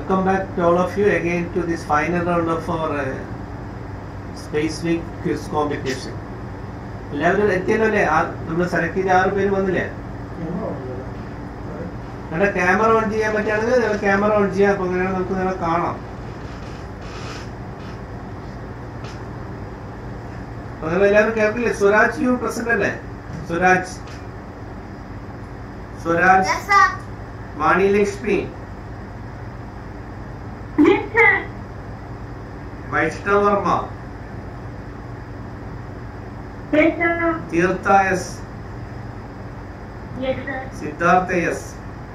welcome back to all of you again to this final round of our uh, Space Week quiz competition. എല്ലാവരും എത്തിയല്ലോ അല്ലേ നമ്മൾ select ചെയ്ത ആറ് പേര് വന്നില്ലേ നിങ്ങളുടെ ക്യാമറ ഓൺ ചെയ്യാൻ പറ്റുകയാണെങ്കിൽ നിങ്ങൾ ക്യാമറ ഓൺ ചെയ്യാം അപ്പൊ അങ്ങനെയാണ് നമുക്ക് നിങ്ങളെ കാണാം അപ്പൊ നിങ്ങൾ എല്ലാവരും കേൾക്കില്ലേ സ്വരാജ് യു പ്രസന്റ് അല്ലേ Swaraj Swaraj Yes, sir. Vani Lakshmi Yes, sir. Vaishnav Varma Yes, sir. Theertha S Yes, sir. Siddhartha S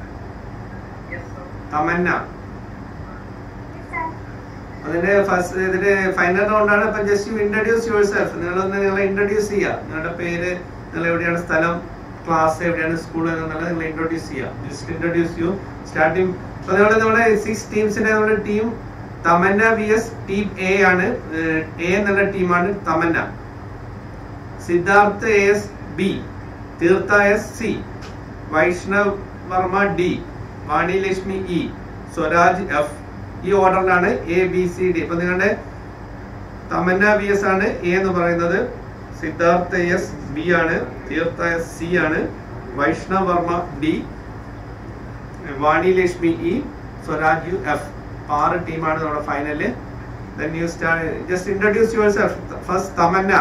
Tamanna Yes, sir. അതിന്റെ ഫസ്റ്റ് ഇതിന്റെ ഫൈനൽ റൗണ്ട് ആണ് ഇപ്പൊ ജസ്റ്റ് ഇൻട്രൊഡ്യൂസ് യുവർ സെൽഫ് നിങ്ങളൊന്ന് നിങ്ങളെ ഇൻട്രൊഡ്യൂസ് ചെയ്യുക നിങ്ങളുടെ പേര് നിങ്ങൾ എവിടെയാണ് സ്ഥലം ക്ലാസ് എവിടെയാണ് സ്കൂൾ എന്നുള്ളത് നിങ്ങൾ ഇൻട്രൊഡ്യൂസ് ചെയ്യുക ജസ്റ്റ് ഇൻട്രൊഡ്യൂസ് ചെയ്യൂ സ്റ്റാർട്ടിങ് അപ്പൊ നിങ്ങൾ നമ്മുടെ സിക്സ് ടീംസിന്റെ നമ്മുടെ team Tamanna V S team A ആണ് എ എന്നുള്ള ടീമാണ് Tamanna Siddhartha A S B Theertha S C Vaishnav Varma D Vani Lakshmi E Swaraj F ഈ ഓർഡറിലാണ് എ ബി സി ഡി ഇപ്പൊ നിങ്ങളുടെ തമന്ന വി എസ് ആണ് എ എന്ന് പറയുന്നത് സിദ്ധാർത്ഥ എസ് ബി ആണ് തീർത്ഥ എസ് സി ആണ് Vaishnav Varma D Vani Lakshmi E Swaraj U F ആറ് ടീമാണ് നമ്മുടെ ഫൈനലില് then you start just introduce yourself first Tamannaah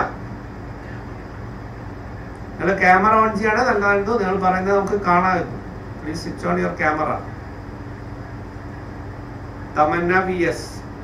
നിങ്ങൾ ക്യാമറ ഓൺ ചെയ്യണം നല്ലതായിരുന്നു നിങ്ങൾ പറയുന്നത് നമുക്ക് കാണാമായിരുന്നു please switch on your camera Tamanna V S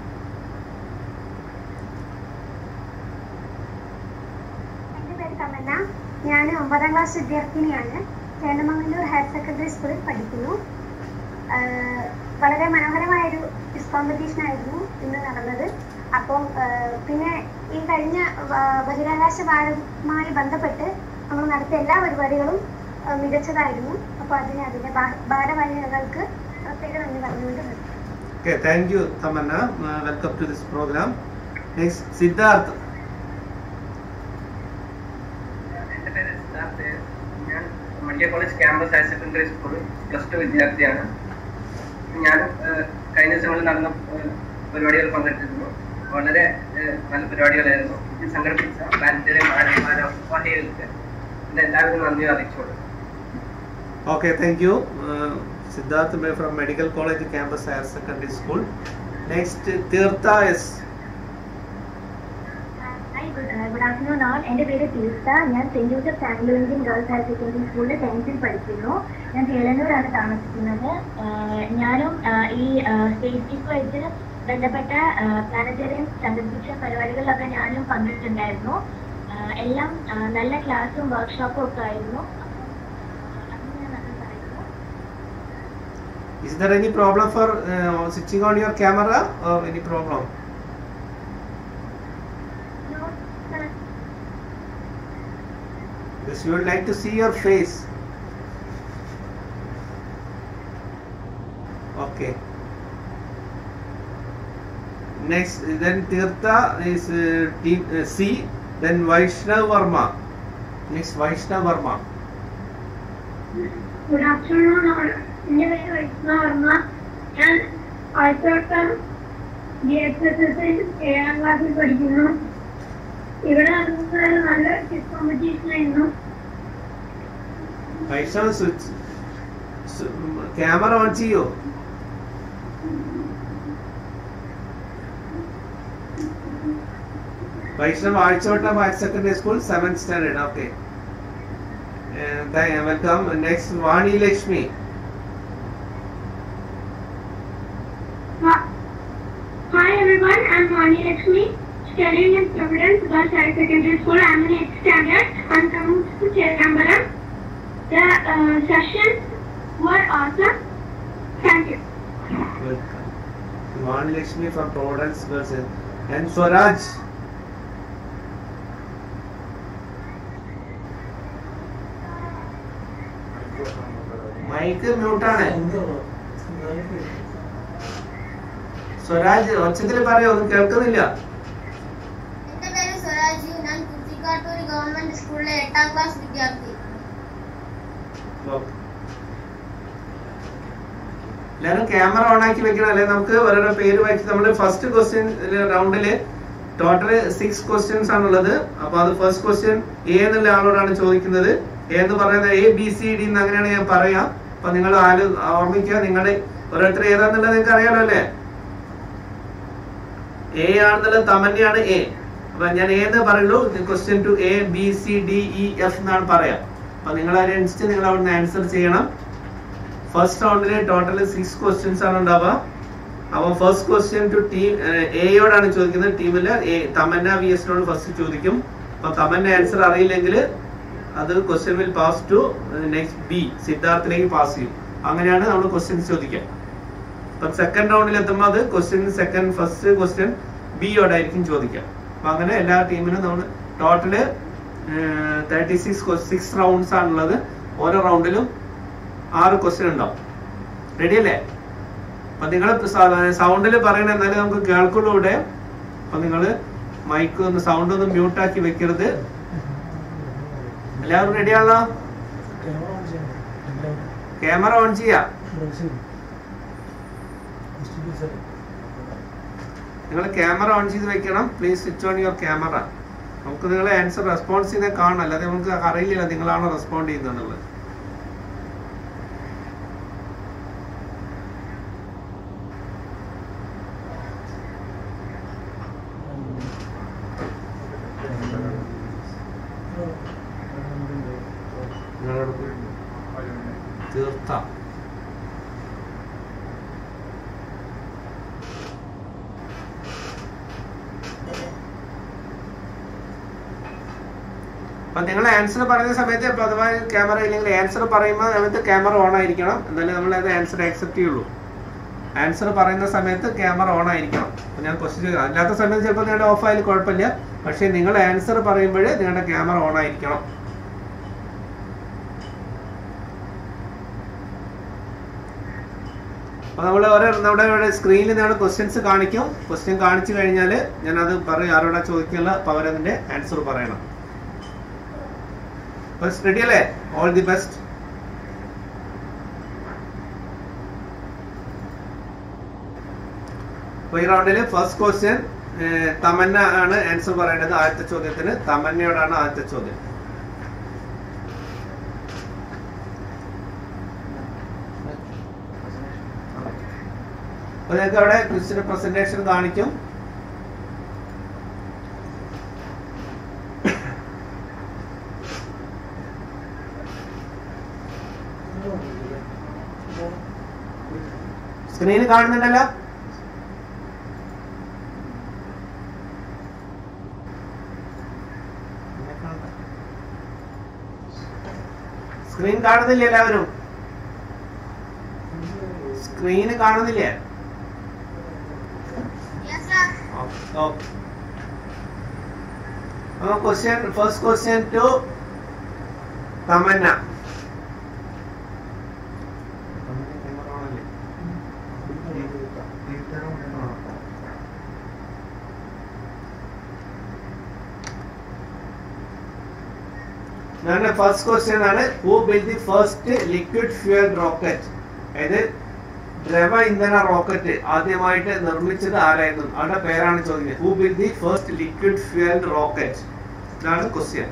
എൻ്റെ പേര് തമന്ന ഞാൻ ഒമ്പതാം ക്ലാസ് വിദ്യാർത്ഥിനിയാണ് ചേന്നമംഗലൂർ ഹയർ സെക്കൻഡറി സ്കൂളിൽ പഠിക്കുന്നു ആഹ് വളരെ മനോഹരമായൊരു ക്വിസ് കോമ്പറ്റീഷൻ ആയിരുന്നു ഇന്ന് നടന്നത് അപ്പം ആഹ് പിന്നെ ഈ കഴിഞ്ഞ വ- ബഹിരാകാശ ഭാരതവുമായി ബന്ധപ്പെട്ട് നമ്മൾ നടത്തിയ എല്ലാ പരിപാടികളും ആഹ് മികച്ചതായിരുന്നു അപ്പോൾ അതിന് അതിൻ്റെ ഭാ- ഭാരവാഹികൾക്ക് പ്രത്യേക നന്ദി പറഞ്ഞുകൊണ്ട് നിർത്തുന്നു Okay, thank you, Tamanna. Uh, welcome to this program. Next, Siddharth. എൻ്റെ പേര് സിദ്ധാർത്ഥ് ഞാൻ medical college campus higher secondary school plus two വിദ്യാർത്ഥിയാണ് ഞാൻ കഴിഞ്ഞ ദിവസങ്ങളിൽ നടന്ന ഏഹ്, പരിപാടികളിൽ പങ്കെടുത്തിരുന്നു വളരെ ഏഹ്, നല്ല പരിപാടികളായിരുന്നു ഇത് സംഘടിപ്പിച്ച പ്ലാനറ്ററി ഭാരവാഹികൾക്ക് എൻ്റെ എല്ലാവിധ നന്ദി അറിയിച്ചോളൂ Okay, thank you. Uh, Siddharth May from Medical College Campus Higher Secondary School. Next, Tirtha S. Hi good good afternoon all എൻ്റെ പേര് തീർത്ത ഞാൻ saint Joseph Anglo Indian girls higher secondary സ്കൂളിൽ ടെൻത്തിൽ പഠിക്കുന്നു ഞാൻ ചേളന്നൂരാണ് താമസിക്കുന്നത് ആഹ് ഞാനും ആഹ് ഈ സ്പേസ് ടിക്കുമായിട്ട് ബന്ധപ്പെട്ട പ്ലാനറ്റേറിയം സംഘടിപ്പിച്ച പരിപാടികളിലൊക്കെ ഞാനും പങ്കെടുത്തിട്ടുണ്ടായിരുന്നു ആഹ് എല്ലാം ആഹ് നല്ല ക്ലാസ്സും വർക്ക്ഷോപ്പും ഒക്കെ ആയിരുന്നു അപ്പം അത് ഞാൻ നന്ദി പറയുന്നു Is there any problem for uh, switching on your camera or any problem? No, sir. Yes, you would like to see your face. Okay. Next, then Tirtha is uh, team uh, C. Then Vaishnav Varma. Next, Vaishnav Varma. Good afternoon എൻ്റെ പേര് വൈഷ്ണ വർമ്മ ഞാൻ Azhchavattam G H S S ഏഴാം ക്ലാസ്സിൽ പഠിക്കുന്നു ഇവിടെ നടന്നത് നല്ല quiz competition ആയിരുന്നു Vaishnav switch. ക്യാമറ ഓൺ ചെയ്യോ Vaishnav Azhchavattam higher secondary school seventh standard okay welcome next Vani Lakshmi Hi everyone, I'm Mani Lakshmi, studying in Providence Girls Higher Secondary School. I'm in 8th standard. I'm coming to Cherambaram. The uh, sessions were awesome. Thank you. Welcome Vani Lakshmi from Providence girls and Swaraj mic മ്യൂട്ടാണ് സ്വരാജ് ഒച്ചത്തിൽ പറയോ ഒന്നും കേൾക്കുന്നില്ല എന്റെ പേര് സ്വരാജ് ഞാൻ Kuttikkattoor government സ്കൂളിലെ എട്ടാം ക്ലാസ് വിദ്യാർത്ഥി എല്ലാവരും ക്യാമറ ഓൺ ആക്കി വെക്കണം അല്ലെങ്കിൽ നമുക്ക് ഓരോരോ പേര് വായിച്ച് നമ്മൾ ഫസ്റ്റ് ക്വസ്റ്റ്യൻ റൗണ്ടില് ടോട്ടൽ സിക്സ് ക്വസ്റ്റ്യൻസ് ആണുള്ളത് അപ്പൊ അത് ഫസ്റ്റ് ക്വസ്റ്റ്യൻ എ എന്നുള്ള ആളോടാണ് ചോദിക്കുന്നത് എ എന്ന് പറയുന്നത് എ ബി സി ഡി എന്ന് അങ്ങനെയാണ് ഞാൻ പറയാം അപ്പൊ നിങ്ങൾ ആല് ഓർമ്മിക്കുക നിങ്ങളുടെ ഓരോരുത്തർ ഏതാന്നുള്ളത് നിങ്ങൾക്ക് അറിയാലോ അല്ലേ എ ആണെന്നുള്ളത് തമന്യാണ് എ അപ്പൊ ഞാൻ ഏത് പറയുള്ളൂ question to A B C D E F എന്നാണ് പറയാം അപ്പൊ നിങ്ങൾ അതിനനുസരിച്ച് നിങ്ങൾ അവിടുന്ന് ആൻസർ ചെയ്യണം ഫസ്റ്റ് റൗണ്ടില് ടോട്ടൽ സിക്സ് ക്വസ്റ്റ്യൻസ് ആണ് ഉണ്ടാവുക അപ്പൊ ഫസ്റ്റ് ക്വസ്റ്റ്യൻ ടു ടീം എയോടാണ് ചോദിക്കുന്നത് ടീമില് എ തമന്ന വി എസിനോട് ഫസ്റ്റ് ചോദിക്കും അപ്പൊ തമന്ന ആൻസർ അറിയില്ലെങ്കിൽ അത് question will pass to next B സിദ്ധാർത്ഥിലേക്ക് പാസ് ചെയ്യും അങ്ങനെയാണ് നമ്മൾ ക്വസ്റ്റ്യൻസ് ചോദിക്കുക അപ്പൊ സെക്കൻഡ് റൗണ്ടിൽ എത്തുമ്പോൾ അത് ക്വസ്റ്റ്യൻ സെക്കൻഡ് ഫസ്റ്റ് ക്വസ്റ്റ്യൻ ബിയോടായിരിക്കും ചോദിക്കുക അപ്പൊ അങ്ങനെ എല്ലാ ടീമിനും നമ്മൾ total thirty six six rounds ആണുള്ളത് ഓരോ റൗണ്ടിലും ആറ് ക്വസ്റ്റ്യൻ ഉണ്ടാവും റെഡി അല്ലേ അപ്പൊ നിങ്ങൾ സൗണ്ടിൽ പറയണ എന്നാലും നമുക്ക് കേൾക്കുള്ളൂ ഇവിടെ അപ്പൊ നിങ്ങൾ മൈക്ക് ഒന്ന് സൗണ്ട് ഒന്ന് മ്യൂട്ട് ആക്കി വെക്കരുത് എല്ലാവരും റെഡി ആണല്ലോ ക്യാമറ ഓൺ ചെയ്യാം നിങ്ങൾ ക്യാമറ ഓൺ ചെയ്ത് വെക്കണം please switch on your camera നമുക്ക് നിങ്ങളെ ആൻസർ റെസ്പോൺസ് ചെയ്താൽ കാണാം അല്ലാതെ നമുക്ക് അറിയില്ല നിങ്ങളാണോ റെസ്പോണ്ട് ചെയ്യുന്നത് നിങ്ങളോട് തീർത്ത അപ്പൊ നിങ്ങൾ ആൻസർ പറയുന്ന സമയത്ത് ഇപ്പൊ അഥവാ ക്യാമറ ഇല്ലെങ്കിൽ ആൻസർ പറയുമ്പോൾ സമയത്ത് ക്യാമറ ഓൺ ആയിരിക്കണം എന്നാലേ നമ്മൾ അത് ആൻസർ ആക്സെപ്റ്റ് ചെയ്യുള്ളൂ ആൻസർ പറയുന്ന സമയത്ത് ക്യാമറ ഓൺ ആയിരിക്കണം അപ്പൊ ഞാൻ ക്വസ്റ്റ്യൻ അല്ലാത്ത സമയത്ത് ചിലപ്പോൾ നിങ്ങളുടെ ഓഫ് ആയാലും കുഴപ്പമില്ല പക്ഷേ നിങ്ങൾ ആൻസർ പറയുമ്പോൾ നിങ്ങളുടെ ക്യാമറ ഓൺ ആയിരിക്കണം അപ്പൊ നമ്മൾ ഓരോ നമ്മുടെ ഇവിടെ സ്ക്രീനിൽ നമ്മൾ ക്വസ്റ്റ്യൻസ് കാണിക്കും ക്വസ്റ്റ്യൻ കാണിച്ചു കഴിഞ്ഞാൽ ഞാൻ അത് പറയും ആരോടാ ചോദിക്കുന്നില്ല അപ്പൊ അവരതിന്റെ ആൻസർ പറയണം റെഡി അല്ലേ ഓൾ ദി ബെസ്റ്റ് അപ്പൊ ഈ റൗണ്ടില് ഫസ്റ്റ് ക്വസ്റ്റ്യൻ തമന്ന ആണ് ആൻസർ പറയേണ്ടത് ആദ്യത്തെ ചോദ്യത്തിന് തമന്നയോടാണ് ആദ്യത്തെ ചോദ്യം അപ്പൊ നിങ്ങൾക്ക് അവിടെ ക്വസ്റ്റിന്റെ പ്രസന്റേഷൻ കാണിക്കും സ്ക്രീന് കാണുന്നുണ്ടല്ലോ സ്ക്രീൻ കാണുന്നില്ല എല്ലാവരും സ്ക്രീന് കാണുന്നില്ലേ Yes, sir. Okay. Now question, first question to Tamanna. ഞാൻ ഫസ്റ്റ് ക്വസ്റ്റ്യൻ ആണ് who build the first liquid fuel rocket അതായത് ദ്രവ ഇന്ധന റോക്കറ്റ് ആദ്യമായിട്ട് നിർമ്മിച്ചത് ആരായിരുന്നു അവരുടെ പേരാണ് ചോദിക്കുന്നത് who build the first liquid fuel rocket ഇതാണ് ക്വസ്റ്റ്യൻ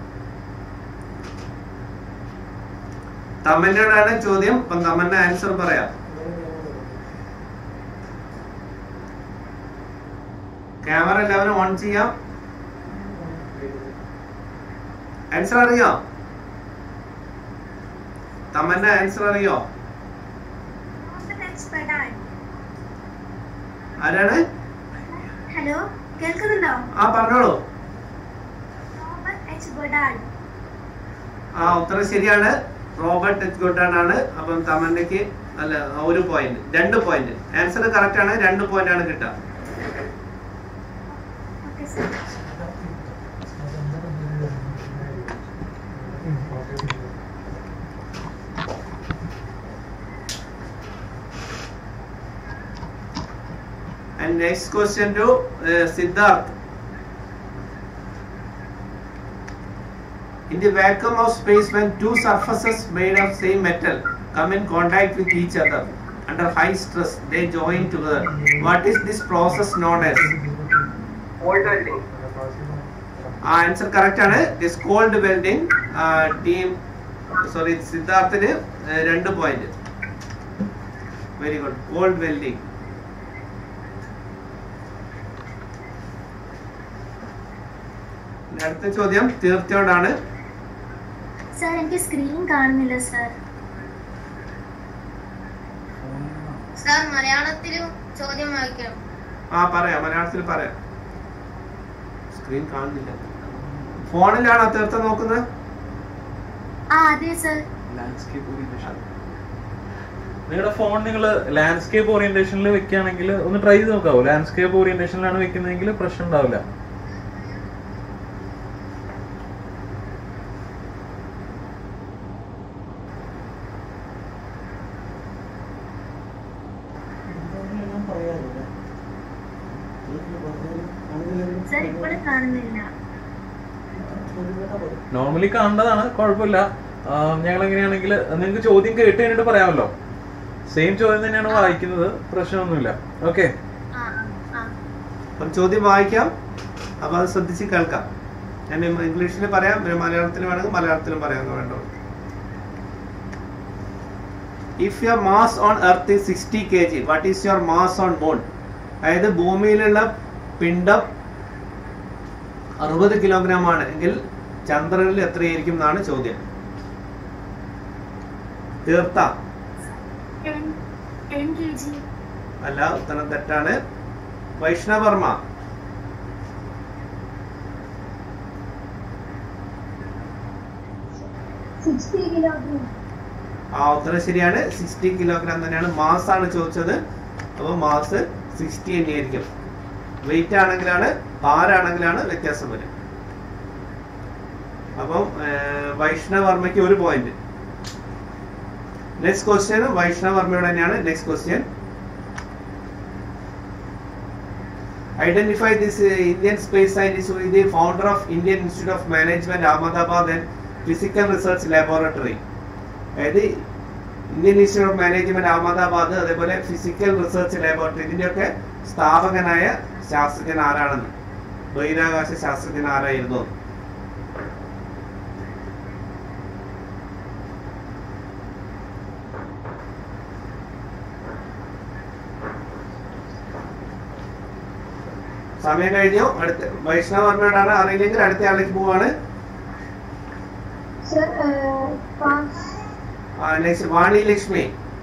തമന്നോടാണ് ചോദ്യം അപ്പം തമന്ന ആൻസർ പറയാം ക്യാമറ എല്ലാവരും ഓൺ ചെയ്യാം ആൻസർ അറിയോ തമന്ന ആൻസർ അറിയോ ആരാണ് ഹലോ കേൾക്കുന്നുണ്ടോ ആ പറഞ്ഞോളൂ റോബർട്ട് എച്ച് ബൊഡാഡ് ആ ഉത്തരം ശരിയാണ് റോബർട്ട് എച്ച് ഗുഡാൻ ആണ് അപ്പം തമന്നയ്ക്ക് അല്ല ഒരു പോയിന്റ് രണ്ട് പോയിന്റ് ആൻസർ കറക്റ്റ് ആണ് രണ്ട് പോയിന്റ് ആണ് കിട്ടുക okay sir And next question to uh, Siddharth. In the vacuum of space, when two surfaces made of same metal come in contact with each other, under high stress they join together what is this process known as old welding ആ answer correct ആണ് is cold welding team sorry സിദ്ധാർത്ഥിന് ഏർ, രണ്ട് point very good cold welding അടുത്ത ചോദ്യം തീർച്ചയോടാണ് sir എനിക്ക് screen കാണുന്നില്ല സാർ സാർ മലയാളത്തിലും ചോദ്യം വായിക്കണം ആ പറയാം മലയാളത്തിൽ പറയാം സ്ക്രീൻ കാണുന്നില്ല ഫോണിലാണോ തീർത്ത നോക്കുന്നത് ആ അതെ സാർ ലാൻഡ്സ്കേപ്പ് ഓറിയന്റേഷൻ നിങ്ങളുടെ ഫോൺ നിങ്ങൾ ലാൻഡ്സ്കേപ്പ് ഓറിയന്റേഷനിൽ വെക്കുകയാണെങ്കിൽ ഒന്ന് ട്രൈ ചെയ്ത് നോക്കാവോ ലാൻഡ്സ്കേപ്പ് ഓറിയന്റേഷനിലാണ് വെക്കുന്നതെങ്കിൽ പ്രശ്നം ഉണ്ടാവില്ല സാർ ഇപ്പോഴും കാണുന്നില്ല നോർമലി കാണേണ്ടതാണ് കുഴപ്പമില്ല ഞങ്ങൾ എങ്ങനെയാണെങ്കിൽ നിങ്ങൾക്ക് ചോദ്യം കേട്ട് കഴിഞ്ഞിട്ട് പറയാമല്ലോ സെയിം ചോദ്യം തന്നെയാണ് വായിക്കുന്നത് പ്രശ്നമൊന്നുമില്ല ഓക്കെ ആ ആ അപ്പം ചോദ്യം വായിക്കാം അപ്പൊ അത് ശ്രദ്ധിച്ച് കേൾക്കാം ഞാൻ ഇംഗ്ലീഷിൽ പറയാം പിന്നെ മലയാളത്തിൽ വേണമെങ്കിൽ മലയാളത്തിലും പറയാം വേണ്ടോ if your mass on earth is sixty K G what is your mass on moon അതായത് ഭൂമിയിലുള്ള പിണ്ഡം അറുപത് കിലോഗ്രാം ആണ് എങ്കിൽ ചന്ദ്രനിൽ എത്രയായിരിക്കും എന്നാണ് ചോദ്യം തീർത്ത ടെൻ ടെൻ കെ ജി അല്ല ഉത്തരം തെറ്റാണ് വൈഷ്ണവർമ്മ സിക്സ്റ്റി കിലോഗ്രാം ആ ഉത്തരം ശരിയാണ് സിക്സ്റ്റി കിലോഗ്രാം തന്നെയാണ് മാസ് ആണ് ചോദിച്ചത് അപ്പോൾ മാസ് സിക്സ്റ്റി തന്നെയായിരിക്കും വെയിറ്റ് ആണെങ്കിലാണ് ഭാരാണെങ്കിലാണ് വ്യത്യാസം വരും അപ്പം ഏർ, വൈഷ്ണവർമ്മയ്ക്ക് ഒരു പോയിന്റ് നെക്സ്റ്റ് ക്വസ്റ്റ്യൻ വൈഷ്ണവർമ്മയോട് തന്നെയാണ് next question identify this Indian space scientist with the founder of Indian institute of management Ahmedabad and physical research laboratory അതായത് Indian institute of management Ahmedabad അതേപോലെ ഫിസിക്കൽ റിസർച്ച് ലാബോറട്ടറി ഇതിന്റെയൊക്കെ സ്ഥാപകനായ ശാസ്ത്രജ്ഞൻ ആരാണെന്ന് ബഹിരാകാശ ശാസ്ത്രജ്ഞൻ ആരായിരുന്നു സമയം കഴിഞ്ഞു അടുത്ത വൈഷ്ണവ വർമ്മയോടാണ് അറിയില്ലെങ്കിൽ അടുത്ത ആളിലേക്ക് പോവാണ് സർ പാസ് ആ, next വാണി ലക്ഷ്മി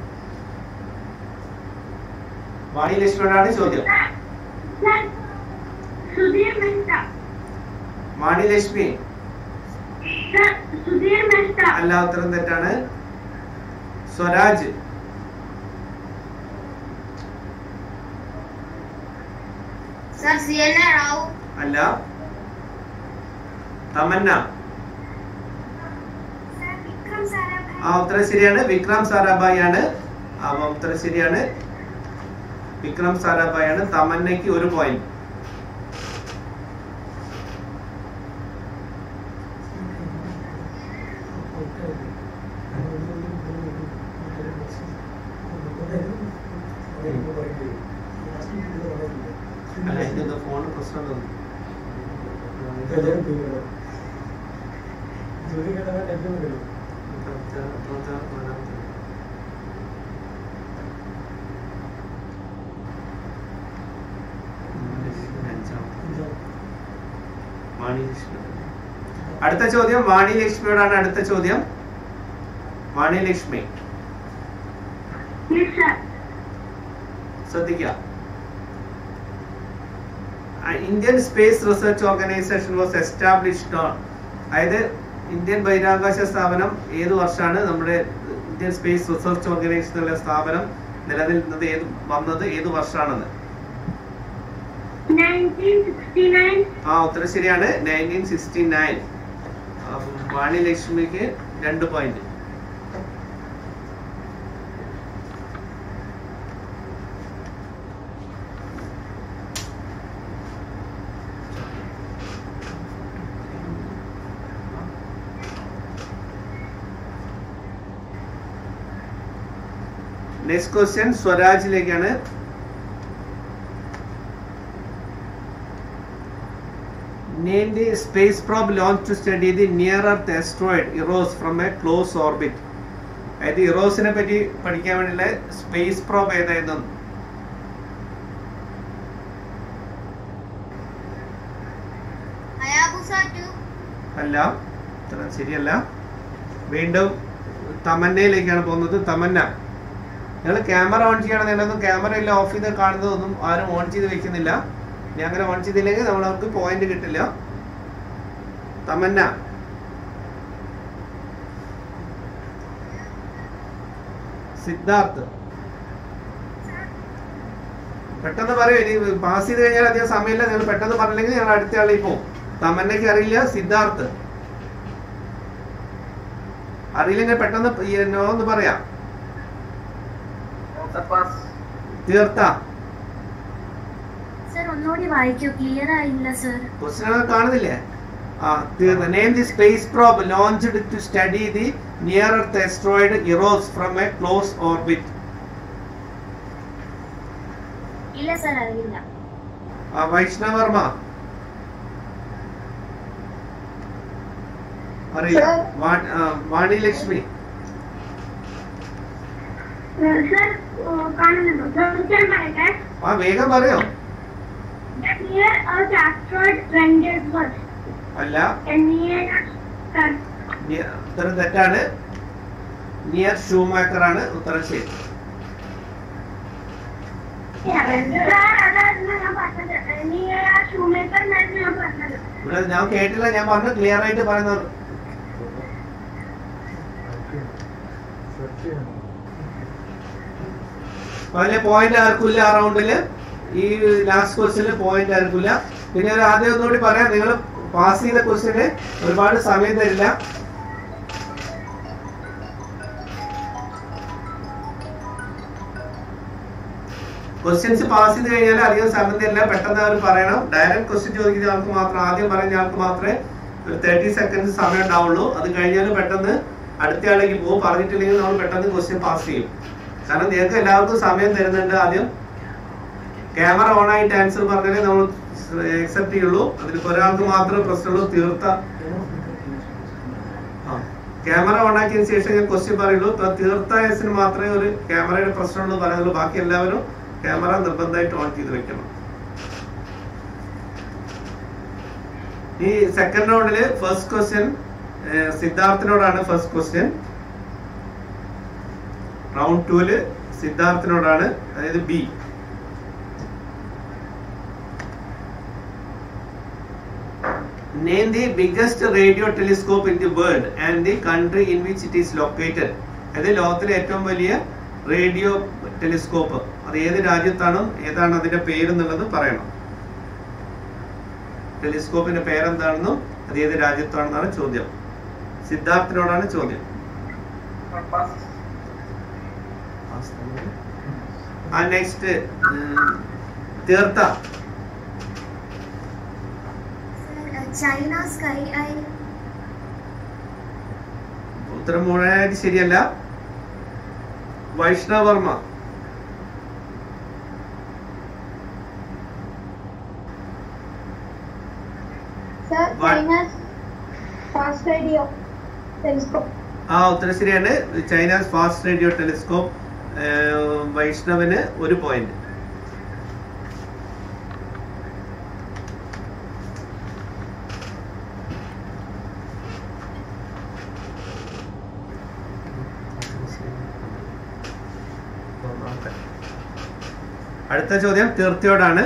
വാണി ലക്ഷ്മിയോടാണ് ചോദ്യം Sir, Sudhir Mehta. വാണി ലക്ഷ്മി Sir, Sudhir Mehta. അല്ല ഉത്തരം തെറ്റാണ് Swaraj sir C N A Rao അല്ല തമന്ന സർ വിക്രം സാരാഭായ് ആ ഉത്തരം ശരിയാണ് വിക്രം സാരാഭായി ആണ് ആ ഉത്തരം ശരിയാണ് വിക്രം സാരാഭായി ആണ് തമന്നയ്ക്ക് ഒരു പോയിന്റ് അല്ല ഇത് ഫോൺ പ്രശ്നം തോന്നി വാണി ലക്ഷ്മി അടുത്ത ചോദ്യം വാണി ലക്ഷ്മിയോടാണ് അടുത്ത ചോദ്യം വാണി ലക്ഷ്മി Yes, sir. ശ്രദ്ധിക്കുക Indian space research organisation was established on അതായത് ഇന്ത്യൻ ബഹിരാകാശ സ്ഥാപനം ഏത് വർഷമാണ് നമ്മുടെ ഇന്ത്യൻ സ്പേസ് റിസർച്ച് ഓർഗനൈസേഷൻ എന്നുള്ള സ്ഥാപനം നിലനിൽക്കുന്നത് ഏത് വന്നത് ഏത് വർഷമാണെന്ന് 1969. ആ ഉത്തരം ശരിയാണ് നയൻറ്റീൻ സിക്സ്റ്റി നയൻ വാണി ലക്ഷ്മിക്ക് രണ്ട് പോയിന്റ് നെക്സ്റ്റ് ക്വസ്റ്റ്യൻ സ്വരാജിലേക്കാണ് Name the space probe launched to study the near Earth asteroid Eros from a close orbit. അതായത് ഇറോസിനെ പറ്റി പഠിക്കാൻ വേണ്ടിയുള്ള സ്പേസ് പ്രോബ് ഏതായിരുന്നു ഹയാബുസ ടു അല്ല ഉത്തരം ശരിയല്ല വീണ്ടും തമന്നയിലേക്കാണ് പോകുന്നത് തമന്ന നിങ്ങൾ ക്യാമറ ഓൺ ചെയ്യണം നിങ്ങളൊന്നും ക്യാമറ ഇല്ല ഓഫ് ചെയ്ത് കാണുന്നതൊന്നും ആരും ഓൺ ചെയ്ത് വെക്കുന്നില്ല ഇനി അങ്ങനെ ഓൺ ചെയ്തില്ലെങ്കിൽ നമ്മൾ അവർക്ക് പോയിന്റ് കിട്ടില്ല തമന്ന സിദ്ധാർത്ഥ് പെട്ടെന്ന് പറയൂ ഇനി പാസ് ചെയ്ത് കഴിഞ്ഞാൽ അധികം സമയമില്ല നിങ്ങൾ പെട്ടെന്ന് പറഞ്ഞില്ലെങ്കിൽ ഞങ്ങൾ അടുത്ത ആളിൽ പോകും തമന്നയ്ക്ക് അറിയില്ല സിദ്ധാർത്ഥ് അറിയില്ലെങ്കിൽ പെട്ടെന്ന് ഈ നോ എന്ന് പറയാം പാസ് തീർത്ത സർ ഒന്നുകൂടി വായിക്കൂ ക്ലിയർ ആയില്ല സർ ക്വസ്റ്റ്യൻ കാണുന്നില്ലേ ആ തീർന്നു name the space probe launched to study the near earth asteroid Eros from a close orbit ഇല്ല സർ അറിയില്ല വൈഷ്ണവർമ്മ അറിയില്ല വാ- ആ, വാണി ലക്ഷ്മി സർ കാണുന്നുണ്ടോ സർ ഉത്തരം പറയട്ടെ ആ വേഗം പറയോ near earth asteroid rendezvous അല്ല നിയർ നി- ഉത്തരം തെറ്റാണ് നിയർ ഷൂമാക്കർ ആണ് ഉത്തരം ശരി അതായിരുന്നു ഞാൻ പറഞ്ഞത് നിയർ ആ ഷൂമേക്കർ എന്നായിരുന്നു ഞാൻ പറഞ്ഞത് ഇവിടെ ഞാൻ കേട്ടില്ല ഞാൻ പറഞ്ഞു ക്ലിയർ ആയിട്ട് പറയുന്നത് അതിലെ പോയിന്റ് ആർക്കില്ല ആ റൗണ്ടില് ഈ ലാസ്റ്റ് ക്വസ്റ്റ്യനിൽ പോയിന്റ് ആർക്കില്ല പിന്നെ ഒരു ആദ്യം ഒന്നുകൂടി പറയാം നിങ്ങൾ പാസ് ചെയ്ത ക്വസ്റ്റ്യന് ഒരുപാട് സമയം തരില്ല ക്വസ്റ്റ്യൻസ് പാസ് ചെയ്ത് കഴിഞ്ഞാൽ അധികം സമയം തരില്ല പെട്ടെന്ന് അവർ പറയണം ഡയറക്റ്റ് ക്വസ്റ്റ്യൻ ചോദിക്കുന്ന ആൾക്ക് മാത്രം ആദ്യം പറയുന്ന ആൾക്ക് മാത്രമേ ഒരു തേർട്ടി സെക്കൻഡ്സ് സമയം ഉണ്ടാവുള്ളൂ അത് കഴിഞ്ഞാൽ പെട്ടെന്ന് അടുത്ത ആളേക്ക് പോകും പറഞ്ഞിട്ടില്ലെങ്കിൽ നമ്മൾ പെട്ടെന്ന് ക്വസ്റ്റ്യൻ പാസ് ചെയ്യും കാരണം നിങ്ങൾക്ക് എല്ലാവർക്കും സമയം തരുന്നുണ്ട് ആദ്യം ക്യാമറ ഓൺ ആയിട്ട് ആൻസർ പറഞ്ഞാലേ നമ്മൾ അക്സെപ്റ്റ് ചെയ്യുള്ളൂ അതിലിപ്പോ ഒരാൾക്ക് മാത്രമേ പ്രശ്നമുള്ളൂ തീർത്ത ക്യാമറ ഓൺ ആക്കിയതിനു ശേഷം ഞാൻ ക്വസ്റ്റ്യൻ പറയുള്ളൂ ഇപ്പൊ തീർത്ത എസിന് മാത്രമേ ഒരു ക്യാമറയുടെ പ്രശ്നമുള്ളൂ പറയുന്നുള്ളൂ ബാക്കി എല്ലാവരും ക്യാമറ നിർബന്ധമായിട്ട് ഓൺ ചെയ്ത് വെക്കണം ഈ സെക്കൻഡ് റൗണ്ടില് ഫസ്റ്റ് ക്വസ്റ്റ്യൻ സിദ്ധാർത്ഥിനോടാണ് ഫസ്റ്റ് ക്വസ്റ്റ്യൻ റൗണ്ട് ടൂല് സിദ്ധാർത്ഥിനോടാണ് അതായത് B Name the biggest radio telescope in the world and the country in which it is located. അത് ലോകത്തിലെ ഏറ്റവും വലിയ റേഡിയോ ടെലിസ്കോപ്പ് അത് ഏത് രാജ്യത്താണ് ഏതാണ് അതിന്റെ പേരെന്നുള്ളത് പറയണം ടെലിസ്കോപ്പിന്റെ പേരെന്താണെന്നും അത് ഏത് രാജ്യത്താണെന്നാണ് ചോദ്യം സിദ്ധാർത്ഥിനോടാണ് ചോദ്യം പാസ് ആ നെക്സ്റ്റ് തീർത്ത ചൈന സ്കൈ ഐ ഉത്തരം മുഴുവനായിട്ട് ശരിയല്ല Vaishnav Varma sir What? China's fast radio telescope ആ ഉത്തരം ശരിയാണ് ചൈനാസ് ഫാസ്റ്റ് റേഡിയോ ടെലിസ്കോപ്പ് വൈഷ്ണവിന് ഒരു പോയിന്റ് അടുത്ത ചോദ്യം തീർത്തിയോടാണ്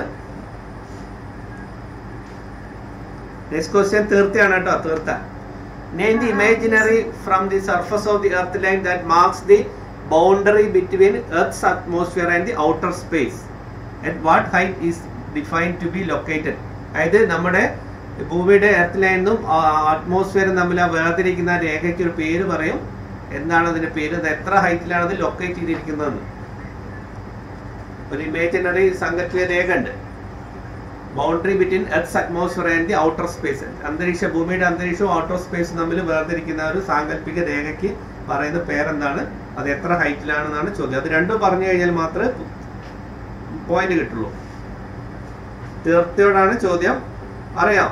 നെക്സ്റ്റ് ക്വസ്റ്റ്യൻ തീർത്തിയാണ് കേട്ടോ തീർത്ത Name the imaginary from the surface of the earth line that marks the boundary between earth's atmosphere and the outer space. At what height is defined to be located? അതായത് നമ്മുടെ ഭൂമിയുടെ earth ലൈനും അറ്റ്മോസ്ഫിയറും തമ്മിൽ ആ വേർതിരിക്കുന്ന ആ രേഖയ്ക്ക് ഒരു പേര് പറയും എന്താണ് അതിന്റെ പേര് അത് എത്ര ഹൈറ്റിലാണ് അത് ലൊക്കേറ്റ് ചെയ്തിരിക്കുന്നത് ഒരു ഇമേജിനറി സങ്കല്പിക രേഖ ഉണ്ട് boundary between earth atmosphere and the outer space അന്തരീക്ഷ ഭൂമിയുടെ അന്തരീക്ഷവും ഔട്ടർ സ്പേസും തമ്മിൽ വേർതിരിക്കുന്ന ഒരു സാങ്കല്പിക രേഖയ്ക്ക് പറയുന്ന പേരെന്താണ് അത് എത്ര ഹൈറ്റിലാണെന്നാണ് ചോദ്യം അത് രണ്ടും പറഞ്ഞു കഴിഞ്ഞാൽ മാത്രമേ പോയിന്റ് കിട്ടുള്ളൂ തീർച്ചയോടാണ് ചോദ്യം അറിയാം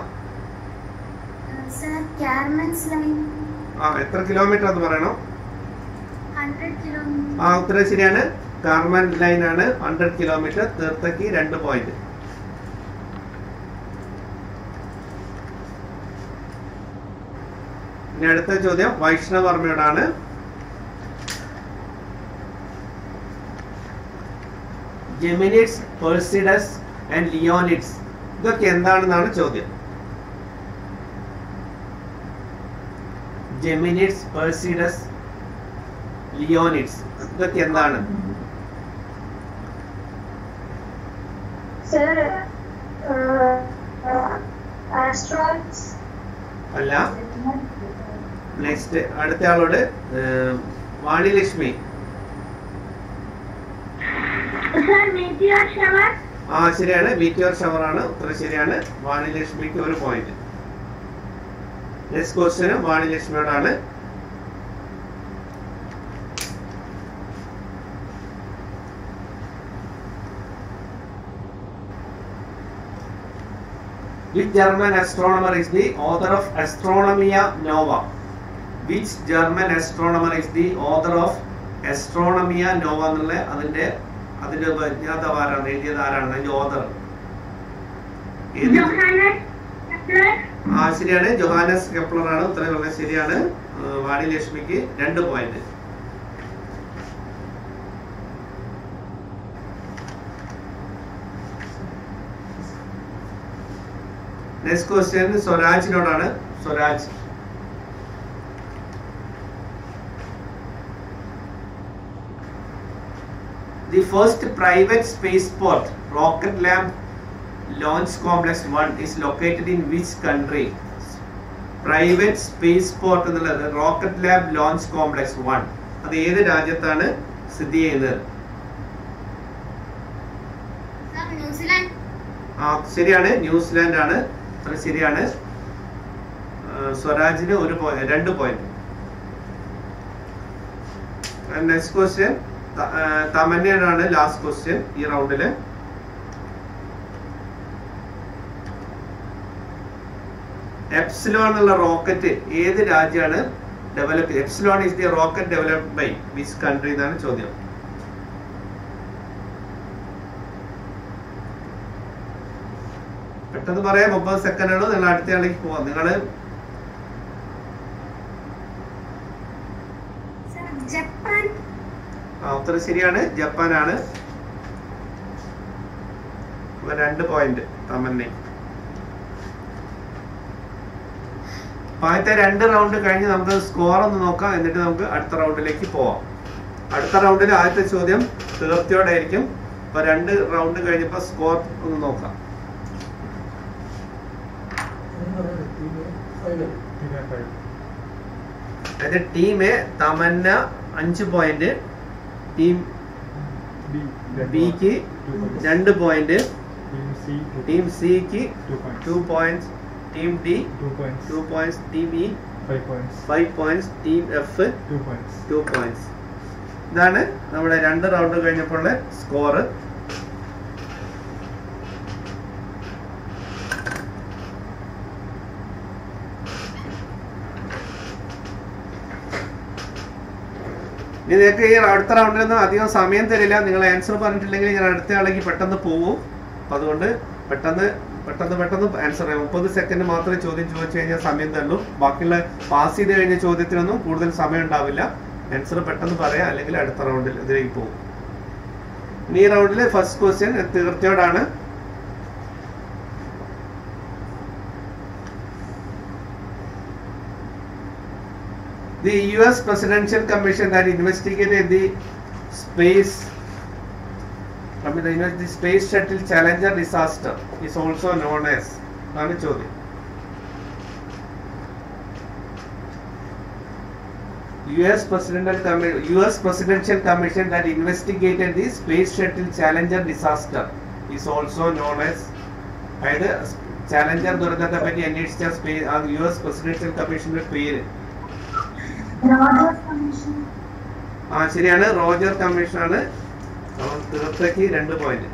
സർ ക്യാർമൻസ് ലൈൻ ആ എത്ര കിലോമീറ്റർ എന്ന് പറയണം ഹൺഡ്രഡ് കിലോമീറ്റർ ആ ഉത്തരം ശരിയാണ് കാർമൻ ലൈൻ ആണ് ഹൺഡ്രഡ് കിലോമീറ്റർ തീർത്തക്ക് രണ്ട് പോയിന്റ് ഇനി അടുത്ത ചോദ്യം വൈഷ്ണവർമ്മയോടാണ് ജെമിനിഡ്സ് പെർസിഡസ് ആൻഡ് ലിയോണിഡ്സ് ഇതൊക്കെ എന്താണെന്നാണ് ചോദ്യം ജെമിനിഡ്സ് പെർസിഡസ് ലിയോണിഡ്സ് ഇതൊക്കെ എന്താണ് സർ ആസ്ട്രോയിഡ്സ് അല്ല നെക്സ്റ്റ് അടുത്ത ആളോട് ഏഹ്, വാണിലക്ഷ്മി Sir, meteor shower. ആ ശരിയാണ് മീറ്റിയോർ ഷവർ ആണ് ഉത്തരം ശരിയാണ് വാണിലക്ഷ്മിക്ക് ഒരു പോയിന്റ് നെക്സ്റ്റ് ക്വസ്റ്റ്യനും വാണിലക്ഷ്മിയോടാണ് Which German astronomer is the author of Astronomia Nova? Which German astronomer is the author of Astronomia Nova എന്നുള്ള അതിന്റെ അതിന്റെ വിജ്ഞാതാവ് ആരാണ് എഴുതിയത് ആരാണ് അതിന്റെ ഓതർ Johannes Kepler. ആ ശരിയാണ് ജൊഹാനസ് കെപ്ലർ ആണ് ഉത്തരം വളരെ ശരിയാണ് ഏഹ് വാണി ലക്ഷ്മിക്ക് രണ്ട് പോയിന്റ് നെക്സ്റ്റ് ക്വസ്റ്റ്യൻ സ്വരാജിനോടാണ് Swaraj The first private spaceport, Rocket Lab Launch Complex 1, is located in which country? Private space port എന്നുള്ളത് rocket lab launch complex one അത് ഏത് രാജ്യത്താണ് സ്ഥിതി ചെയ്യുന്നത് സർ ന്യൂസിലാൻഡ് ആ ശരിയാണ് ന്യൂസിലാൻഡ് ആണ് അത്ര ശരിയാണ് ആ, സ്വരാജിന് ഒരു പോയിന്റ് രണ്ട് പോയിന്റ് നെക്സ്റ്റ് ക്വസ്റ്റ്യൻ തമന്നയാണ് ലാസ്റ്റ് ക്വസ്റ്റ്യൻ ഈ റൗണ്ടില് എപ്സിലോൺ എന്നുള്ള റോക്കറ്റ് ഏത് രാജ്യമാണ് develop Epsilon is the rocket developed by which country എന്നാണ് ചോദ്യം പെട്ടെന്ന് പറയാം മുപ്പത് സെക്കൻഡ് ആണ് നിങ്ങൾ അടുത്ത ആളിലേക്ക് പോവാം നിങ്ങൾ സർ ജപ്പാൻ ആ ഉത്തരം ശരിയാണ് ജപ്പാനാണ് അപ്പൊ രണ്ട് പോയിന്റ് തമന്നെ അപ്പൊ ആദ്യത്തെ രണ്ട് റൗണ്ട് കഴിഞ്ഞ് നമുക്ക് സ്കോർ ഒന്ന് നോക്കാം എന്നിട്ട് നമുക്ക് അടുത്ത റൗണ്ടിലേക്ക് പോവാം അടുത്ത റൗണ്ടിൽ ആദ്യത്തെ ചോദ്യം തീർച്ചയോടെ ആയിരിക്കും അപ്പൊ രണ്ട് റൗണ്ട് കഴിഞ്ഞപ്പോ സ്കോർ ഒന്ന് നോക്കാം അതായത് ടീം എ തമന്ന അഞ്ച് പോയിന്റ് ടീം ബിക്ക് രണ്ട് പോയിന്റ് ടീം സിക്ക് two points team D two points team E five points team F two points ഇതാണ് നമ്മുടെ രണ്ട് റൗണ്ട് കഴിഞ്ഞപ്പോൾ സ്കോർ ഇനി നിങ്ങൾക്ക് ഈ അടുത്ത റൗണ്ടിലൊന്നും അധികം സമയം തരില്ല നിങ്ങൾ ആൻസർ പറഞ്ഞിട്ടില്ലെങ്കിൽ ഞാൻ അടുത്ത ആളേക്ക് പെട്ടെന്ന് പോവും അപ്പൊ അതുകൊണ്ട് പെട്ടെന്ന് പെട്ടെന്ന് പെട്ടെന്ന് ആൻസർ ചെയ്യാം മുപ്പത് സെക്കൻഡ് മാത്രമേ ചോദ്യം ചോദിച്ചു കഴിഞ്ഞാൽ സമയം തള്ളൂ ബാക്കിയുള്ള പാസ് ചെയ്ത് കഴിഞ്ഞ ചോദ്യത്തിനൊന്നും കൂടുതൽ സമയം ഉണ്ടാവില്ല ആൻസർ പെട്ടെന്ന് പറയാം അല്ലെങ്കിൽ അടുത്ത റൗണ്ടിൽ ഇതിലേക്ക് പോകും ഇനി ഈ റൗണ്ടിലെ ഫസ്റ്റ് ക്വസ്റ്റ്യൻ തീർച്ചയോടാണ് The US Presidential Commission that investigated the space I mean, the, you know, the space shuttle Challenger disaster is also known as ആണ് ചോദ്യം US Presidential Commi- US Presidential Commission that investigated the Space Shuttle Challenger disaster is also known as അതായത് challenger ദുരന്തത്തെ പറ്റി അന്വേഷിച്ച സ്പേ- ആ U S presidential കമ്മീഷന്റെ പേര് ആ ശരിയാണ് റോജർ കമ്മീഷനാണ് അവൻ തീർച്ചയ്ക്ക് രണ്ട് പോയിന്റ്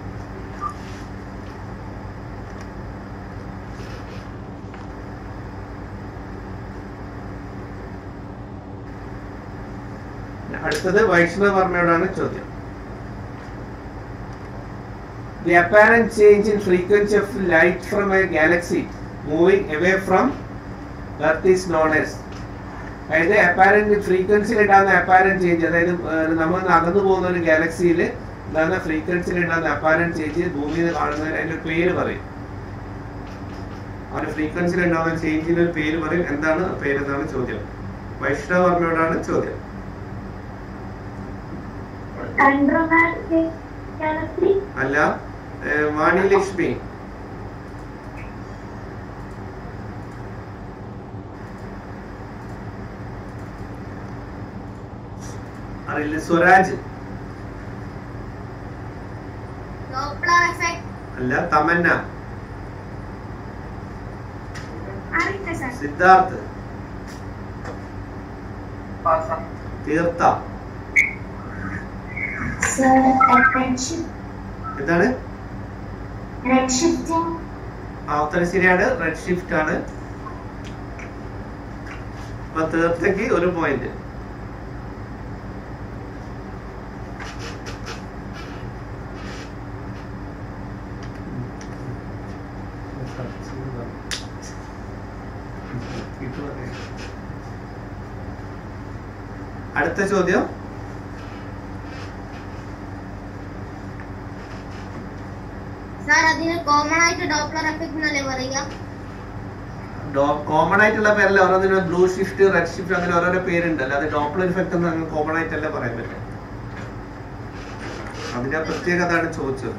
അടുത്തത് വൈഷ്ണവ വർമ്മയോടാണ് ചോദ്യം The apparent change in frequency of light from a galaxy moving away from Earth is known as അതായത് അപ്പാരന്റ് ഫ്രീക്വൻസിയിൽ ഉണ്ടാകുന്ന അപ്പാരന്റ് ചേഞ്ച് അതായത് ഏഹ്, നമ്മൾ അകന്നു പോകുന്ന ഒരു ഗാലക്സിയിൽ ഉണ്ടാകുന്ന ഫ്രീക്വൻസിയിൽ ഉണ്ടാകുന്ന അപ്പാരന്റ് ചേഞ്ച് ഭൂമിയിൽ കാണുന്നതിന് അതിന്റെ ഒരു പേര് പറയും ആ ഒരു ഫ്രീക്വൻസിയിൽ ഉണ്ടാകുന്ന ചേഞ്ചിന് ഒരു പേര് പറയും എന്താണ് ആ പേര് എന്നാണ് ചോദ്യം വൈഷ്ണവ വർമ്മയോടാണ് ചോദ്യം Andromeda Galaxy. അല്ല ഏഹ്, വാണി ലക്ഷ്മി അറിയില്ല സ്വരാജ് ഡോപ്ലർ എഫക്ട് അല്ല തമന്ന അറിയില്ല സാർ സിദ്ധാർത്ഥ് പാസ തീർത്ത സർ റെഡ്ഷിഫ്റ്റ് എന്താണ് റെഡ്ഷിഫ്റ്റിംഗ് ആ ഉത്തരം ശരിയാണ് റെഡ് ഷിഫ്റ്റ് ആണ് അപ്പൊ തീർത്തക്ക് ഒരു പോയിന്റ് അടുത്ത ചോദ്യം സാർ അതിന് കോമൺ ആയിട്ട് ഡോപ്ലർ എഫക്ട് എന്നല്ലേ പറയുക കോമൺ ആയിട്ടുള്ള പേരല്ല ഓരോന്നിനും ബ്ലൂ ഷിഫ്റ്റ് റെഡ് ഷിഫ്റ്റ് അങ്ങനെ ഓരോരോ പേരുണ്ട് അല്ലാതെ ഡോപ്ലർ ഇഫക്റ്റ് എന്ന് അങ്ങനെ കോമൺ ആയിട്ടല്ല പറയാൻ പറ്റും അതിന്റെ പ്രത്യേകത ആണ് ചോദിച്ചത്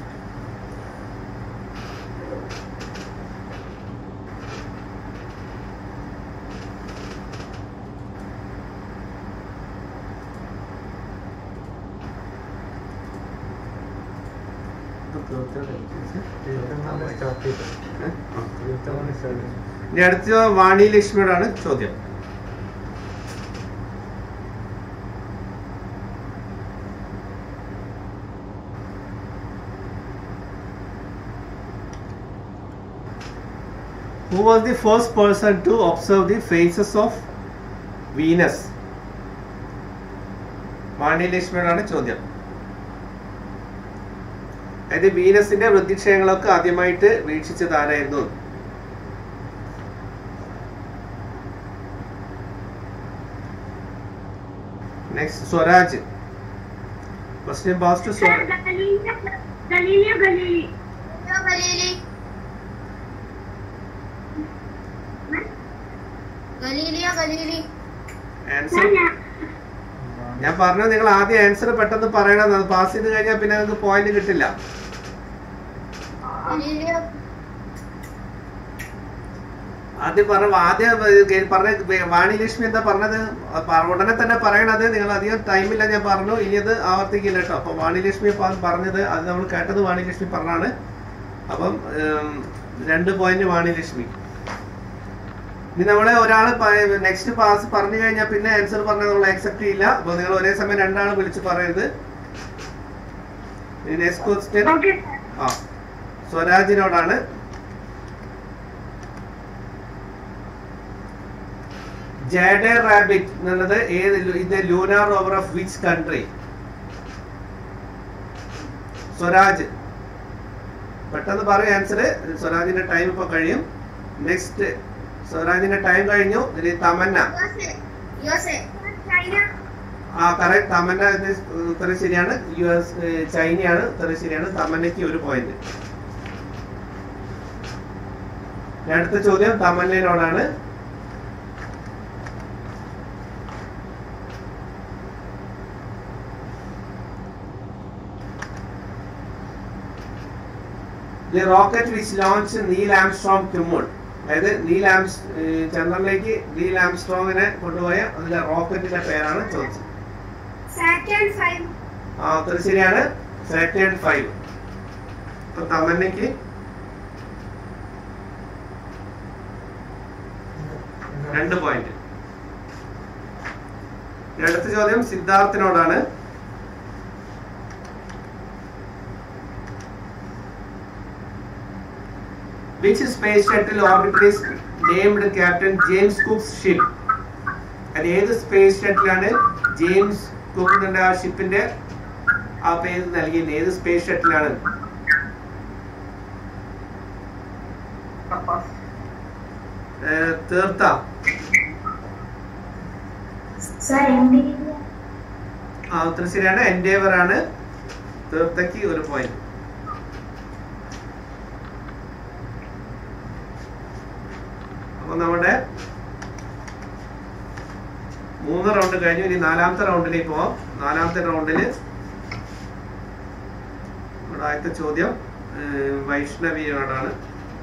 ഇനി അടുത്ത വാണി ലക്ഷ്മിയോടാണ് ചോദ്യം Who was the first person to observe the phases of Venus? വാണി ലക്ഷ്മിയോടാണ് ചോദ്യം അതായത് വീനസിന്റെ വൃദ്ധിക്ഷയങ്ങളൊക്കെ ആദ്യമായിട്ട് വീക്ഷിച്ചത് ആരായിരുന്നു next Swaraj question pass to Sir, Swaraj Galileo Galileo Galilei. Galileo Galilei answer Sir, ഞാൻ- ഞാൻ പറഞ്ഞു നിങ്ങൾ ആദ്യം ആൻസർ പെട്ടെന്ന് പറയണം അത് പാസ് ചെയ്ത് കഴിഞ്ഞാൽ പിന്നെ നിങ്ങൾക്ക് പോയിന്റ് കിട്ടില്ല ഗലീലിയോ ആദ്യം പറഞ്ഞ ആദ്യം ഏർ പറഞ്ഞ വാണി ലക്ഷ്മി എന്താ പറഞ്ഞത് അത് പറ- ഉടനെ തന്നെ പറയണത് നിങ്ങൾ അധികം ടൈമില്ല ഞാൻ പറഞ്ഞു ഇനി അത് ആവർത്തിക്കില്ല കേട്ടോ അപ്പൊ വാണി ലക്ഷ്മി പ- പറഞ്ഞത് അത് നമ്മൾ കേട്ടത് വാണി ലക്ഷ്മി പറഞ്ഞാണ് അപ്പം ഉം, രണ്ട് പോയിന്റ് വാണി ലക്ഷ്മി ഇനി നമ്മളെ ഒരാള് നെക്സ്റ്റ് പാസ് പറഞ്ഞു കഴിഞ്ഞാൽ പിന്നെ ആൻസർ പറഞ്ഞത് നമ്മൾ അക്സെപ്റ്റ് ചെയ്യില്ല അപ്പൊ നിങ്ങൾ ഒരേ സമയം രണ്ടാൾ വിളിച്ച് പറയരുത് നെക്സ്റ്റ് ക്വസ്റ്റ്യൻ Okay, sir. ആ സ്വരാജിനോടാണ് ജാഡെ റാബിറ്റ് എന്നുള്ളത് ഏത് ലു- ഇത് lunar rover of which country Swaraj പെട്ടെന്ന് പറയും ആൻസർ സ്വരാജിന്റെ ടൈം ഇപ്പൊ കഴിയും നെക്സ്റ്റ് സ്വരാജിന്റെ ടൈം കഴിഞ്ഞു ഇനി തമന്ന യുഎസ്എ യുഎസ്എ China. ആ കറക്റ്റ് തമന്ന ഇത് ഉത്തരം ശരിയാണ് യു എസ് ഏഹ്, ചൈനയാണ് ഉത്തരം ശരിയാണ് തമന്നയ്ക്ക് ഒരു പോയിന്റ് അടുത്ത ചോദ്യം തമന്നയോടാണ് The rocket which launched Neil Armstrong to moon അതായത് നീൽ ആംസ് ഏഹ്, ചന്ദ്രനിലേക്ക് നീൽ ആംസ്ട്രോങ്ങിനെ കൊണ്ടുപോയ അതിലെ റോക്കറ്റിന്റെ പേരാണ് ചോദിച്ചത് സാറ്റേൺ ഫൈവ് ആ ഉത്തരം ശരിയാണ് സാറ്റേൺ ഫൈവ് ഇപ്പൊ തമന്നയ്ക്ക് രണ്ട് പോയിന്റ് അടുത്ത ചോദ്യം സിദ്ധാർത്ഥിനോടാണ് which space shuttle orbiter is named captain James Cook's ship അത് ഏത് സ്പേസ് ഷട്ടിലാണ് ജെയിംസ് കുക്കിന്റെ ആ ഷിപ്പിന്റെ ആ പേര് നൽകിയത് ഏത് സ്പേസ് ഷട്ടിലാണ് ഏഹ്, തീർത്ത സർ എന്ത് ആ ഉത്തരം ശരിയാണ് എൻഡേവർ ആണ് തീർത്തക്ക് ഒരു പോയിന്റ് അപ്പൊ നമ്മുടെ മൂന്ന് റൗണ്ട് കഴിഞ്ഞു ഇനി നാലാമത്തെ റൗണ്ടിലേക്ക് പോവാം നാലാമത്തെ റൗണ്ടില് നമ്മുടെ ആദ്യത്തെ ചോദ്യം ഏഹ്, വൈഷ്ണവിയോടാണ്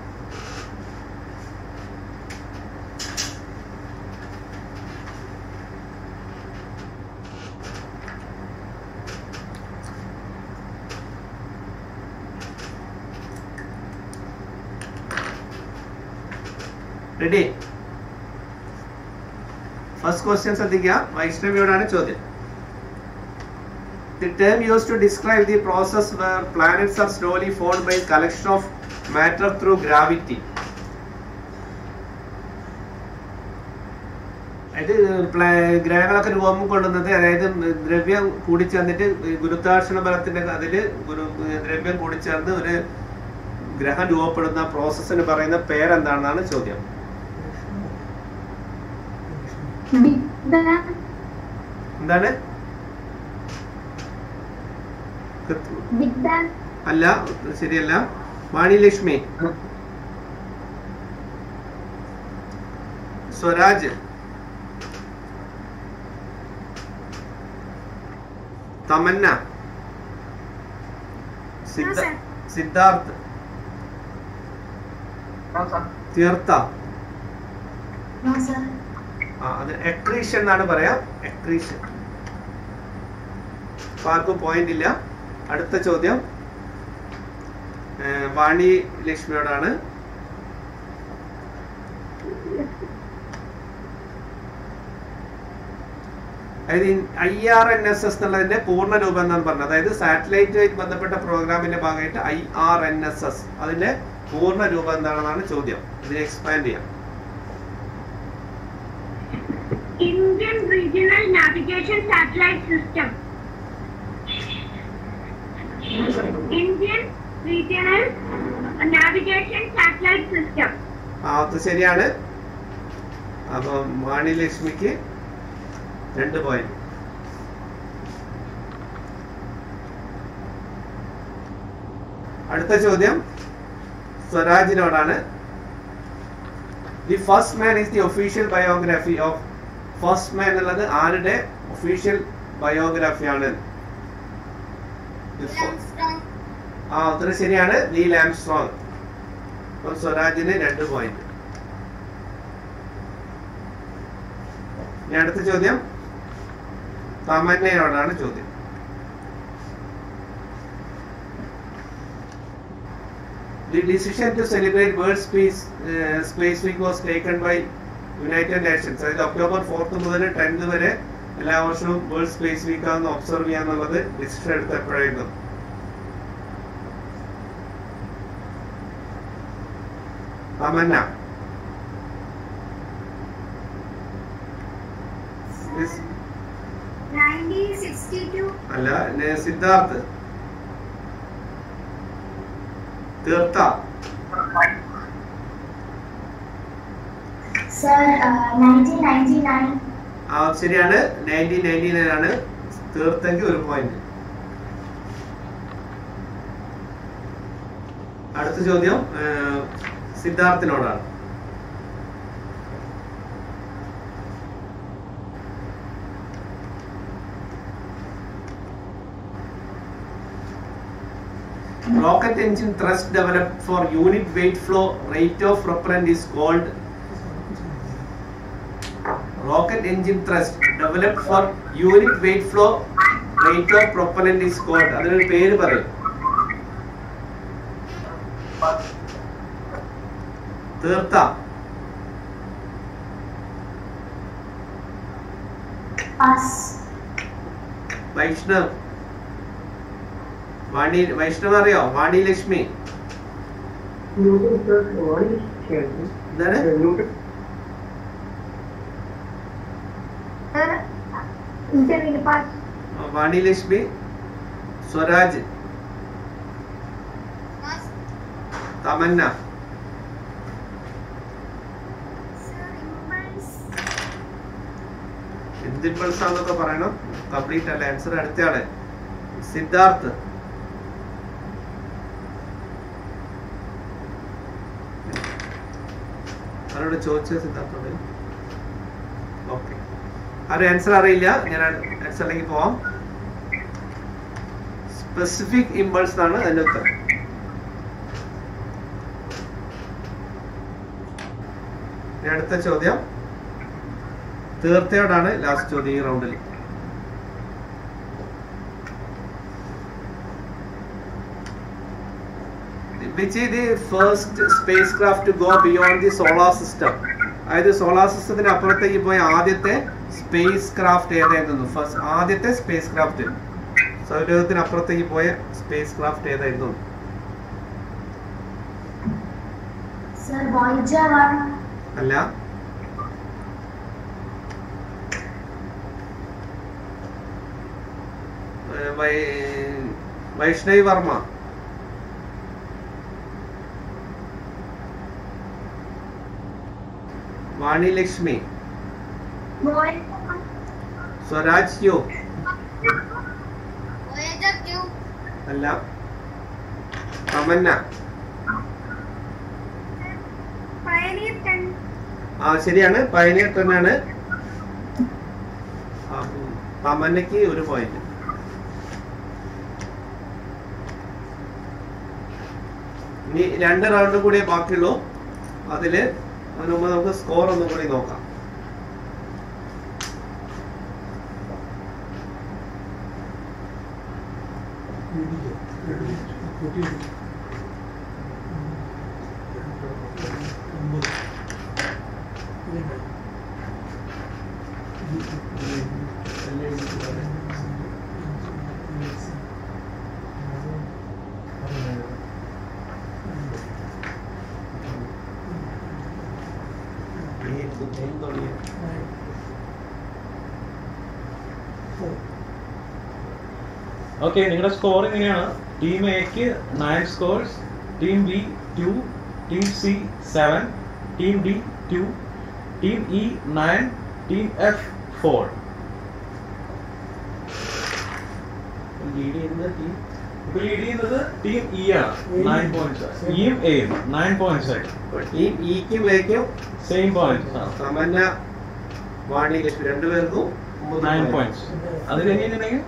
റെഡി ഫസ്റ്റ് ക്വസ്റ്റ്യൻ ശ്രദ്ധിക്കുക വൈഷ്ണവിയോടാണ് ചോദ്യം The term used to describe the process where planets are slowly formed by collection of matter through gravity. അതായത് പ്ല- ഗ്രഹങ്ങളൊക്കെ രൂപം കൊള്ളുന്നത് അതായത് ദ്രവ്യം കൂടിച്ചേർന്നിട്ട് ഗുരുത്വാകർഷണ ബലത്തിന്റെ അതില് ഗുരു ദ്രവ്യം കൂടിച്ചേർന്ന് ഒരു ഗ്രഹം രൂപപ്പെടുന്ന പ്രോസസ്സിന് പറയുന്ന പേരെന്താണെന്നാണ് ചോദ്യം ബിഗ് ബാങ് എന്താണ് ബിഗ് ബാങ് അല്ല ശരിയല്ല വാണിലക്ഷ്മി സ്വരാജ് തമന്ന സിദ്ധ- sir. സിദ്ധാർത്ഥ് ആ സാർ തീർത്ത നോ സർ ആ അത് എക്രീഷൻ എന്നാണ് പറയാ എക്രീഷൻ അപ്പൊ ആർക്കും പോയിന്റ് ഇല്ല അടുത്ത ചോദ്യം ഏ, വാണി ലക്ഷ്മിയോടാണ് അതായത് I R N S S എന്നുള്ളതിന്റെ പൂർണ്ണ രൂപം എന്നാണ് പറഞ്ഞത് അതായത് സാറ്റലൈറ്റുമായിട്ട് ബന്ധപ്പെട്ട പ്രോഗ്രാമിന്റെ ഭാഗമായിട്ട് I R N S S അതിന്റെ പൂർണ്ണ രൂപം എന്താണെന്നാണ് ചോദ്യം ഇതിനെ എക്സ്പാൻഡ് ചെയ്യാം Indian Regional Navigation Satellite System. Indian Regional Navigation Satellite System. ആ അത് ശരിയാണ് അപ്പം വാണി ലക്ഷ്മിക്ക് രണ്ട് പോയിന്റ് അടുത്ത ചോദ്യം സ്വരാജിനോടാണ് the first man is the official biography of first man എന്നുള്ളത് ആരുടെ ഒഫീഷ്യൽ ബയോഗ്രഫിയാണ് Armstrong, ആ ഉത്തരം ശരിയാണ് നീൽ ആംസ്ട്രോങ് അപ്പോൾ സ്വരാജിന് രണ്ട് പോയിന്റ് ഇനി അടുത്ത ചോദ്യം തമന്നയോടാണ് ചോദ്യം The decision to celebrate World Space, uh, Space Week was taken by United Nations. അതായത് ഒക്ടോബർ ഫോർത്ത് മുതൽ ടെൻത്ത് വരെ എല്ലാ വർഷവും വേൾഡ് സ്പേസ് വീക്ക് ആണെന്ന് ഒബ്സർവ് ചെയ്യാന്നുള്ളത് ഡിസിഷൻ എടുത്തപ്പോഴായിരുന്നു Tamanna Yes. Nineteen sixty two അല്ല നെ- സിദ്ധാർത്ഥ് തീർത്ത സർ നയൻറ്റീൻ നയൻറ്റി നയൻ ആ ശരിയാണ് നയൻറ്റീൻ നയൻറ്റി നയൻ ആണ് തീർത്തെങ്കിൽ ഒരു പോയിന്റ് അടുത്ത ചോദ്യം ഏഹ്, സിദ്ധാർത്ഥിനോടാണ് rocket engine thrust developed for unit weight flow rate of propellant is called rocket engine thrust developed for unit weight flow rate of propellant is called അതിനൊരു പേര് പറയും തീർത്ത പാസ് വൈഷ്ണവ് വാണി വൈഷ്ണവ് അറിയോ വാണി ലക്ഷ്മി എന്താണ് ഇന്റർവ്യൂല് പാസ് ആ, Vani Lakshmi Swaraj pass Tamanna sir impulse എന്ത് impulse ആണെന്നൊക്കെ പറയണം കംപ്ലീറ്റ് അല്ല ആൻസർ അടുത്തയാള് സിദ്ധാർത്ഥ് ആരോട് ചോദിച്ചത് സിദ്ധാർത്ഥോട് ഓക്കെ ആരും ആൻസർ അറിയില്ല ഞാൻ ആൻസറിലേക്ക് പോവാം സ്പെസിഫിക് ഇമ്പൾസ് എന്നാണ് അതിന്റെ ഉത്തരം ഇനി അടുത്ത ചോദ്യം തീർച്ചയോടാണ് ലാസ്റ്റ് ചോദ്യം ഈ റൗണ്ടിൽ which is the first spacecraft to go beyond the solar system അതായത് സോളാർ സിസ്റ്റത്തിന് അപ്പുറത്തേക്ക് പോയ ആദ്യത്തെ സ്പേസ് ക്രാഫ്റ്റ് ഏതായിരുന്നു ഫസ്റ്റ് ആദ്യത്തെ സ്പേസ് ക്രാഫ്റ്റ് സൗരയൂഥത്തിന് അപ്പുറത്തേക്ക് പോയ സ്പേസ് ക്രാഫ്റ്റ് ഏതായിരുന്നു സർ വോയിജർ വൺ അല്ല ഏ, വൈ- വൈഷ്ണവി വർമ്മ വാണി ലക്ഷ്മി സ്വരാജ് യോ വോയേജർ ടു അല്ല തമന്ന പയനീർ ടെൻ ആ ശരിയാണ് പയനിയർ തന്നെയാണ് ആ, ഉം. തമന്നയ്ക്ക് ഒരു പോയിന്റ് ഇനി രണ്ട് റൗണ്ട് കൂടിയേ ബാക്കിയുള്ളൂ അതില് അതിന് മുമ്പ് നമുക്ക് സ്കോർ ഒന്നും കൂടി നോക്കാം ഓക്കെ നിങ്ങളുടെ സ്കോർ ഇങ്ങനെയാണ് ടീം എക്ക് nine scores team B two team C seven team D two team E nine team F four lead ചെയ്യുന്നത് ടീം ഇപ്പൊ ലീഡ് ചെയ്യുന്നത് ടീം ഇ ആണ് നയൻ പോയിന്റ്സ് ഇയും എയും നയൻ പോയിന്റ്സ് ആയിട്ട് ടീം ഇക്കും എക്കും സെയിം പോയിന്റ്സ് തമന്ന വാണി ലക്ഷ്മി രണ്ടുപേർക്കും മൂന്ന് നയൻ point. പോയിന്റ്സ് അത് കഴിഞ്ഞിട്ടുണ്ടെങ്കിൽ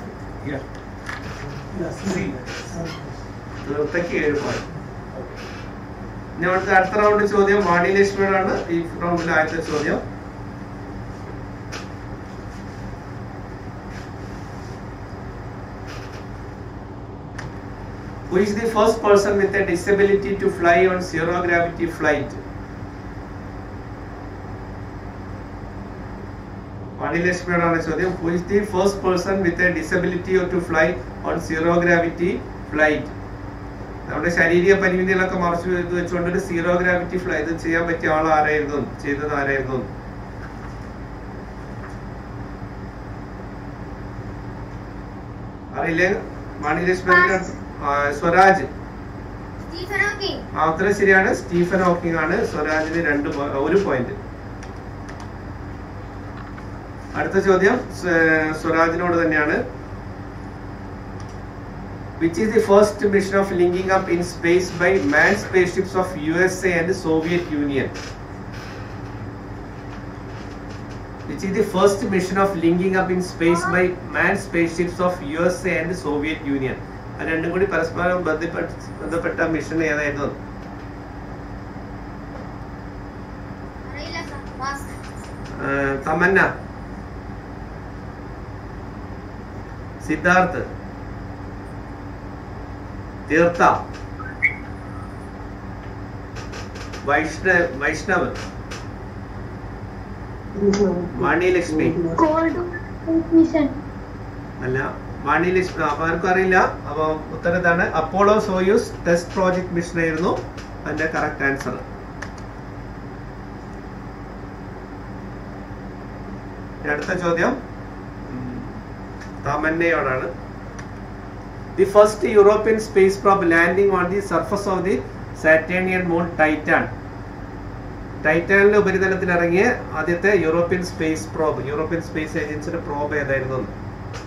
തീർത്തക്ക് ഏഴ് പോയിന്റ് ഇനി അവിടുത്തെ അടുത്ത റൗണ്ട് ചോദ്യം വാണി ലക്ഷ്മിയോടാണ് ഈ റൗണ്ടിലെ ആദ്യത്തെ ചോദ്യം Who is the first person with a disability to fly on zero gravity flight? Vani ലക്ഷ്മിയോടാണ് ചോദ്യം who is the first person with a disability to fly on zero gravity flight നമ്മുടെ ശാരീരിക പരിമിതികളൊക്കെ മറച്ചു ഇത് വെച്ചുകൊണ്ട് ഒരു സീറോ ഗ്രാവിറ്റി ഫ്ലൈ ഇത് ചെയ്യാൻ പറ്റിയ ആൾ ആരായിരുന്നു ചെയ്തത് ആരായിരുന്നു അറിയില്ലേ വാണി ലക്ഷ്മിയുടെ ആ, സ്വരാജ് സ്റ്റീഫൻ ഹോക്കിംഗ് ആ ഉത്തരം ശരിയാണ് സ്റ്റീഫൻ ഹോക്കിംഗ് ആണ് സ്വരാജിന് രണ്ട് പോ- ഒരു പോയിന്റ് അടുത്ത ചോദ്യം സ്വ- സ്വരാജിനോട് തന്നെയാണ് which is the first mission of linking up in space by man space ships of U S A and Soviet Union which is the first mission of linking up in space by man space ships of U S A and Soviet Union അത് രണ്ടും കൂടി പരസ്പരം ബന്ധപ്പെട്ട ബന്ധപ്പെട്ട mission ഏതായിരുന്നു അറിയില്ല sir pass ആ, Tamanna Siddharth Theertha Vaishnav Vaishnav Vani Lakshmi cold mission. അല്ല വാണി ലക്ഷ്മി അപ്പൊ ആർക്കും അറിയില്ല അപ്പൊ ഉത്തരം ഇതാണ് Apollo Soyuz test project mission ആയിരുന്നു അതിന്റെ കറക്റ്റ് ആൻസർ അടുത്ത ചോദ്യം ഉം, തമന്നയോടാണ് the first European space probe landing on the surface of the Saturnian moon Titan ടൈറ്റാനിന്റെ ഉപരിതലത്തിൽ ഇറങ്ങിയ ആദ്യത്തെ European space probe European space ഏജൻസിയുടെ പ്രോബ് ഏതായിരുന്നു എന്ന്?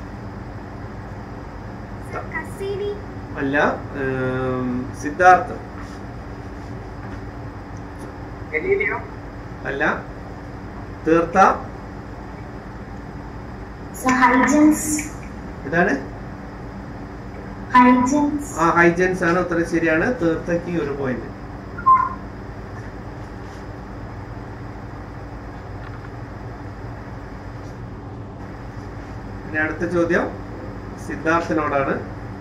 കസീനി അല്ല ഏം, സിദ്ധാർത്ഥ് ഗലീലിയോ അല്ല തീർത്ത ഹൈജൻസ് ഇതാണ് ഹൈജൻസ് ആ ഹൈജൻസ് ആണ് ഉത്തരം ശരിയാണ് തീർത്തക്ക് ഒരു പോയിന്റ് ഇനി അടുത്ത ചോദ്യം സിദ്ധാർത്ഥിനോടാണ്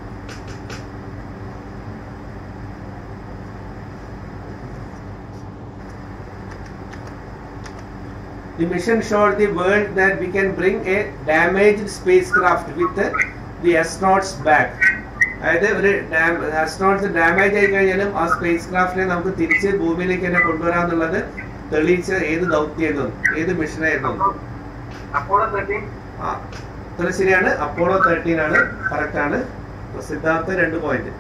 The mission showed the world that we can bring a damaged spacecraft with the, the astronauts back. അതായത് ഒരു അസ്ട്രോണട്സ് ഡാമേജ് ആയി കഴിഞ്ഞാലും ആ സ്പേസ് ക്രാഫ്റ്റിനെ നമുക്ക് തിരിച്ച് ഭൂമിയിലേക്ക് തന്നെ കൊണ്ടുവരാന്നുള്ളത് തെളിയിച്ച ഏത് ദൗത്യമായിരുന്നു ഏത് മിഷനായിരുന്നു അപ്പോളോ തേർട്ടീൻ ആ ഉത്തരം ശരിയാണ് അപ്പോളോ തേർട്ടീൻ ആണ് കറക്റ്റ് ആണ് അപ്പൊ സിദ്ധാർത്ഥ രണ്ട് പോയിന്റ്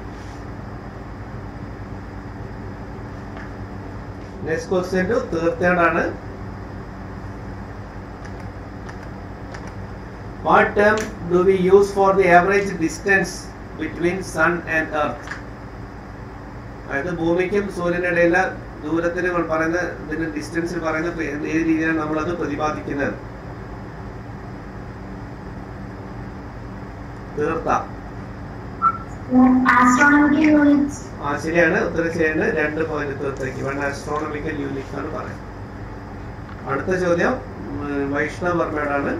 നെക്സ്റ്റ് ക്വസ്റ്റ്യൻ ടു തീർത്ഥാടാണ് What term do we use for the average distance between sun and earth? അതായത് ഭൂമിക്കും സൂര്യനും ഇടയിലുള്ള ദൂരത്തിന് നമ്മൾ പറയുന്ന ഇതിന് ഡിസ്റ്റൻസിൽ പറയുന്ന പേ- ഏത് രീതിയിലാണ് നമ്മളത് പ്രതിപാദിക്കുന്നത് തീർത്ത ആസ്ട്രോണമിക്കൽ യൂണിറ്റ്സ് ആ ശരിയാണ് ഉത്തരം ശരിയാണ് രണ്ട് പോയിന്റ് തീർത്തേക്ക് വേണ്ട ആസ്ട്രോണമിക്കൽ യൂണിറ്റ് ആണ് പറയുന്നത് അടുത്ത ചോദ്യം ഉം, വൈഷ്ണവ് വർമ്മയോടാണ്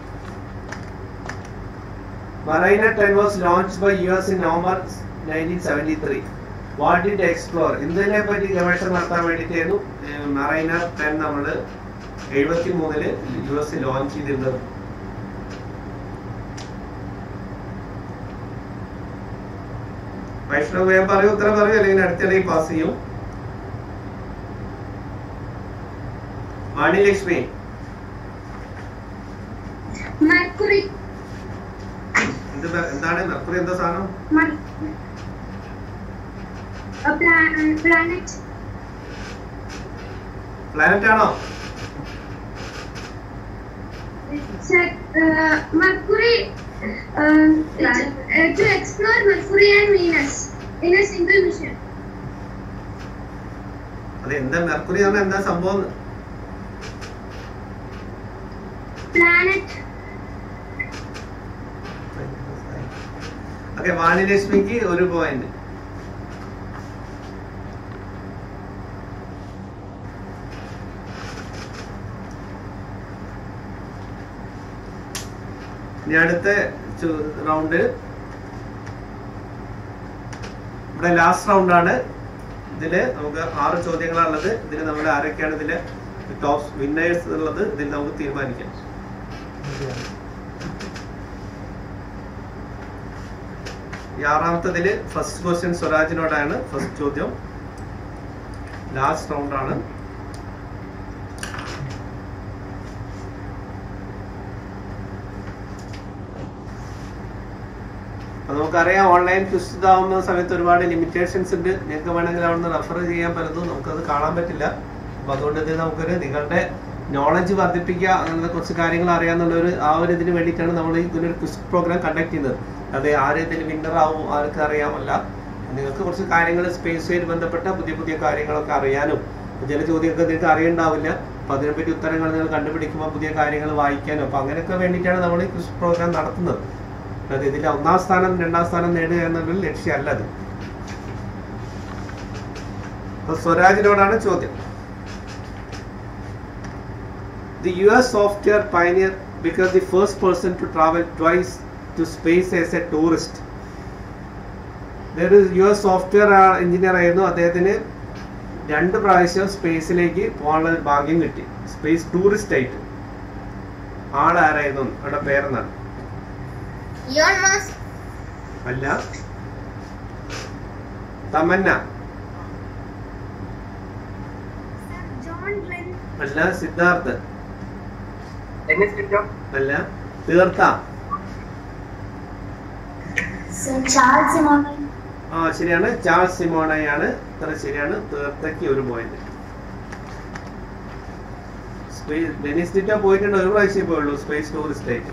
Mariner ten was launch by U S in November nineteen seventy three what did explore ഇതിനെ പറ്റി ഗവേഷണം നടത്താൻ വേണ്ടിയിട്ടായിരുന്നു മറൈന ടെൻ നമ്മൾ എഴുപത്തി മൂന്നില് യു എസ് ലോഞ്ച് ചെയ്തിരുന്നത് വൈഷ്ണവ് വേഗം പറയൂ ഉത്തരം പറയൂ അല്ലെങ്കിൽ അടുത്തിടയിൽ പാസ് ചെയ്യും വാണിലക്ഷ്മി മെർക്കുറി എന്ത് പ- എന്താണ് മെർക്കുറി എന്താ സാധനം പ്ലാനറ്റ് പ്ലാനറ്റ് ആണോ Mercury um, uh, to explore Mercury and Venus in a single mission. അത് എന്താ മെർക്കുറി പറഞ്ഞാൽ എന്താ സംഭവം എന്ന്? Planet ഓക്കെ വാണിലക്ഷ്മിക്ക് ഒരു പോയിന്റ് ഇനി അടുത്ത റൗണ്ട് ഇവിടെ ലാസ്റ്റ് റൗണ്ട് ആണ് ഇതില് നമുക്ക് ആറ് ചോദ്യങ്ങളാണുള്ളത് ഇതിൽ നമ്മൾ ആരൊക്കെയാണ് ഇതില് ടോപ്പ് വിന്നേഴ്സ് ഉള്ളത് ഇതിൽ നമുക്ക് തീരുമാനിക്കാം ഈ ആറാമത്തതില് ഫസ്റ്റ് ക്വസ്റ്റ്യൻ സ്വരാജിനോടാണ് ഫസ്റ്റ് ചോദ്യം ലാസ്റ്റ് റൗണ്ട് ആണ് അപ്പൊ നമുക്കറിയാം ഓൺലൈൻ ക്വിസ് ഇതാവുന്ന സമയത്ത് ഒരുപാട് ലിമിറ്റേഷൻസ് ഉണ്ട് നിങ്ങൾക്ക് വേണമെങ്കിൽ അവിടെ നിന്ന് റെഫർ ചെയ്യാൻ പലതും നമുക്കത് കാണാൻ പറ്റില്ല അപ്പൊ അതുകൊണ്ട് ഇത് നമുക്കൊരു നിങ്ങളുടെ നോളജ് വർദ്ധിപ്പിക്കുക അങ്ങനത്തെ കുറച്ച് കാര്യങ്ങൾ അറിയാന്നുള്ള ഒരു ആ ഒരു ഇതിന് വേണ്ടിയിട്ടാണ് നമ്മൾ ഈ ഒരു ക്വിസ് പ്രോഗ്രാം കണ്ടക്ട് ചെയ്യുന്നത് അത് ആര് ഇതിൽ വിന്നർ ആവും ആർക്ക് അറിയാമല്ല നിങ്ങൾക്ക് കുറച്ച് കാര്യങ്ങൾ സ്പേസുമായിട്ട് ബന്ധപ്പെട്ട പുതിയ പുതിയ കാര്യങ്ങളൊക്കെ അറിയാനും ചില ചോദ്യമൊക്കെ നിങ്ങൾക്ക് അറിയണ്ടാവില്ല അപ്പൊ അതിനെപ്പറ്റി ഉത്തരങ്ങൾ നിങ്ങൾ കണ്ടുപിടിക്കുമ്പോൾ പുതിയ കാര്യങ്ങൾ വായിക്കാനും അപ്പൊ അങ്ങനെയൊക്കെ വേണ്ടിയിട്ടാണ് നമ്മൾ ഈ ക്വിസ് പ്രോഗ്രാം നടത്തുന്നത് അതായത് ഇതിൽ ഒന്നാം സ്ഥാനം രണ്ടാം സ്ഥാനം നേടുക എന്നുള്ളൊരു ലക്ഷ്യമല്ല അത് അപ്പൊ സ്വരാജിനോടാണ് ചോദ്യം The US software pioneer became the first person to travel twice to space as a tourist. ഒരു യു എസ് സോഫ്റ്റ്വെയർ എഞ്ചിനീയർ ആയിരുന്നു അദ്ദേഹത്തിന് രണ്ട് പ്രാവശ്യം സ്പേസിലേക്ക് പോകാനുള്ള ഒരു ഭാഗ്യം കിട്ടി സ്പേസ് ടൂറിസ്റ്റ് ആയിട്ട് ആളാരായിരുന്നു അവരുടെ പേരെന്താണ് ഇയോൺ മാസ് അല്ല തമന്ന ജോൺ ഗ്ലെൻ അല്ല സിദ്ധാർത്ഥ് ഡെന്നിസ് ടിറ്റോ അല്ല തീർത്ത ചാൾസ് സിമോണി ആ ശരിയാണ് ചാൾസ് സിമോണയാണ് ഇത്ര ശരിയാണ് തീർത്തയ്ക്ക് ഒരു പോയിന്റ് സ്പേസ് ഡെനിസ് ടിറ്റോ പോയിട്ടുണ്ട് ഒരു പ്രാവശ്യം പോയുള്ളൂ സ്പേസ് ടൂറിസ്റ്റ് ആയിട്ട്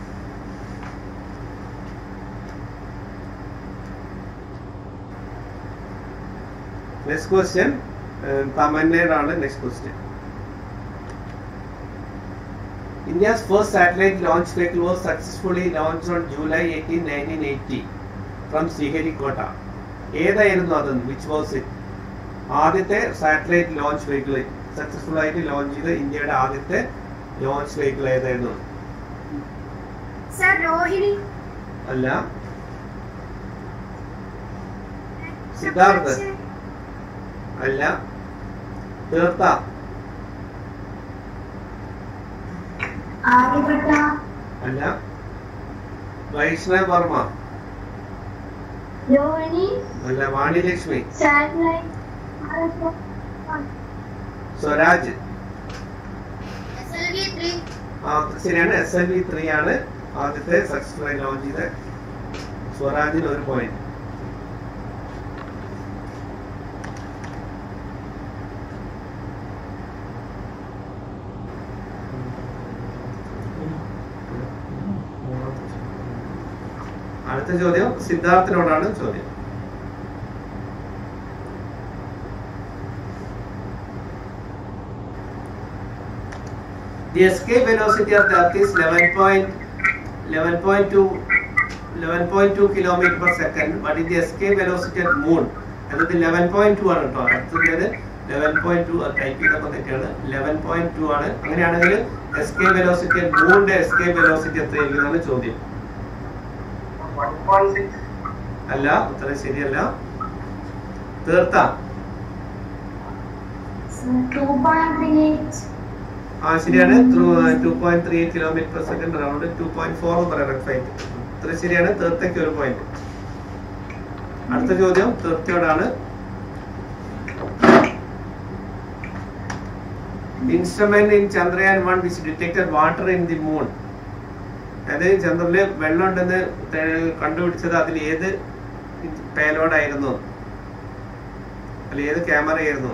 നെക്സ്റ്റ് ക്വസ്റ്റ്യൻ തമന്നയുടെ next question India's first satellite launch vehicle was successfully launched on July 18, 1980 from Sriharikota. ഏതായിരുന്നു അത് വിച്ച് വാസ് ഇറ്റ് ആദ്യത്തെ സാറ്റലൈറ്റ് ലോഞ്ച് വെഹിക്കിൾ സക്സസ്ഫുൾ ആയിട്ട് ലോഞ്ച് ചെയ്ത ഇന്ത്യയുടെ ആദ്യത്തെ ലോഞ്ച് വെഹിക്കിൾ ഏതായിരുന്നു സർ രോഹിണി അല്ല സിദ്ധാർത്ഥ് അല്ല തീർത്ത ആര്യഭട്ട അല്ല വൈഷ്ണവ് വർമ്മ രോഹിണി അല്ല Vani Lakshmi satellite Swaraj S L V three ആ, ശരിയാണ് എസ് എൽ വി ത്രീ ആണ് ആദ്യത്തെ സക്സസ്ഫുൾ ആയി ലോഞ്ച് ചെയ്ത സ്വരാജിന് ഒരു പോയിന്റ് അടുത്ത ചോദ്യം സിദ്ധാർത്ഥിനോടാണ് ചോദ്യം The escape velocity of the Earth is 11 point, 11.2 11.2 kilometer per second. What is the escape velocity at moon? എന്നത് 11.2 ആണ് കേട്ടോ അടുത്തത് 11.2 ടൈപ്പ് ചെയ്തപ്പോൾ തെറ്റാണ് 11.2 ആണ് അങ്ങനെയാണെങ്കിൽ എസ്കേപ്പ് വെലോസിറ്റി മൂണിന്റെ എസ്കേപ്പ് വെലോസിറ്റി എത്രയായിരിക്കും എന്നാണ് ചോദ്യം വൺ പോയിന്റ് സിക്സ് അല്ല ഉത്തരം ശരിയല്ല തീർത്ത ടു പോയിന്റ് ത്രീ എയ്റ്റ് ആ ശരിയാണ് two point three kilometre per second round two point four എന്ന് പറയാം റെഡ് ഫൈറ്റ് ഇത്ര ശരിയാണ് തീർത്തയ്ക്ക് ഒരു പോയിന്റ് അടുത്ത ചോദ്യം തീർത്തയോടാണ് instrument in Chandrayaan one which detected water in the moon അതായത് ചന്ദ്രനില് വെള്ളം ഉണ്ടെന്ന് തെ- കണ്ടുപിടിച്ചത് അതിൽ ഏത് പേലോഡായിരുന്നു അതിൽ ഏത് ക്യാമറ ആയിരുന്നു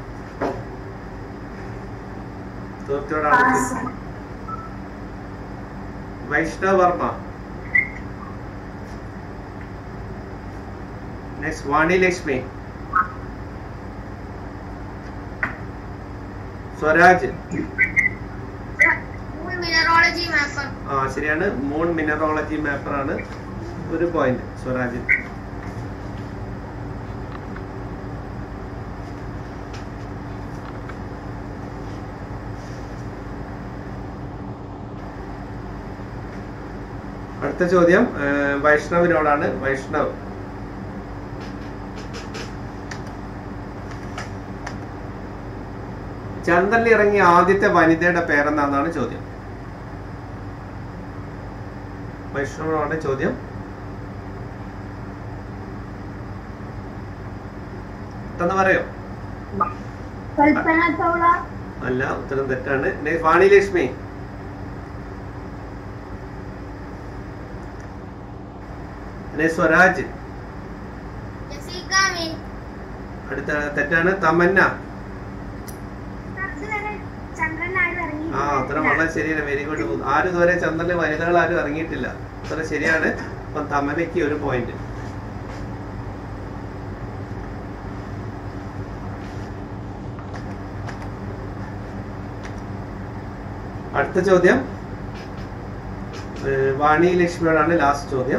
തീർച്ചയോടാണ് ചോദിച്ചത്. Vaishnav Varma next Vani Lakshmi Swaraj moon mineralogy mapper ആ ശരിയാണ് മൂൺ മിനറോളജി മാപ്പർ ആണ് ഒരു പോയിന്റ് സ്വരാജ് അടുത്ത ചോദ്യം ആ, വൈഷ്ണവിനോടാണ് വൈഷ്ണവ് ചന്ദ്രനിൽ ഇറങ്ങിയ ആദ്യത്തെ വനിതയുടെ പേരെന്താണെന്നാണ് ചോദ്യം വൈഷ്ണവനോടാണ് ചോദ്യം പെട്ടെന്ന് പറയോ കൽപ്പന ചൗള അല്ല ഉത്തരം തെറ്റാണ് നെ- വാണി ലക്ഷ്മി പിന്നെ സ്വരാജ് ജസീക മീൻ അടുത്ത തെറ്റാണ് തമന്ന ഇതുവരെ ചന്ദ്രൻ ആരും ഇറങ്ങി ആ ഉത്തരം വളരെ ശരിയാണ് വെരി ഗുഡ് ആരും ഇതുവരെ ചന്ദ്രനിൽ വനിതകൾ ആരും ഇറങ്ങിയിട്ടില്ല ഉത്തരം ശരിയാണ് അപ്പം തമന്നയ്ക്ക് ഒരു പോയിന്റ് അടുത്ത ചോദ്യം ഏഹ് വാണി ലക്ഷ്മിയോടാണ് ലാസ്റ്റ് ചോദ്യം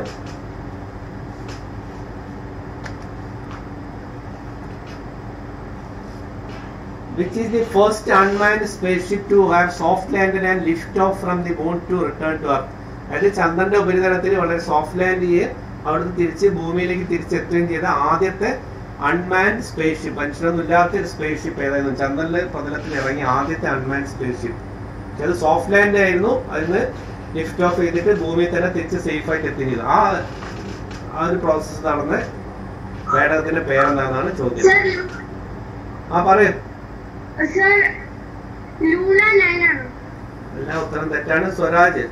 which is the first unmanned spaceship to have soft landed and lift off from the moon to return to earth അതായത് ചന്ദ്രന്റെ ഉപരിതലത്തിൽ വളരെ സോഫ്റ്റ് ലാൻഡ് ചെയ്യുകയും അവിടുന്ന് തിരിച്ച് ഭൂമിയിലേക്ക് തിരിച്ചെത്തുകയും ചെയ്ത ആദ്യത്തെ അൺമാൻഡ് സ്പേസ്ഷിപ്പ് മനുഷ്യരൊന്നും ഇല്ലാത്ത ഒരു സ്പേസ്ഷിപ്പ് ഏതായിരുന്നു ചന്ദ്രനിലെ പ്രതലത്തിൽ ഇറങ്ങിയ ആദ്യത്തെ അൺമാൻഡ് സ്പേസ്ഷിപ്പ് അത് സോഫ്റ്റ് ലാൻഡ് ആയിരുന്നു അതിന് ലിഫ്റ്റ് ഓഫ് ചെയ്തിട്ട് ഭൂമിയിൽ തന്നെ തിരിച്ച് സേഫ് ആയിട്ട് എത്തിയത് ആ ആ ഒരു പ്രോസസ്സ് നടന്ന് പേടകത്തിന്റെ പേരെന്താണെന്നാണ് ചോദ്യം സർ ആ പറയൂ സർ ലൂണ നയൻ ആണോ എല്ലാ ഉത്തരം തെറ്റാണ് സ്വരാജ്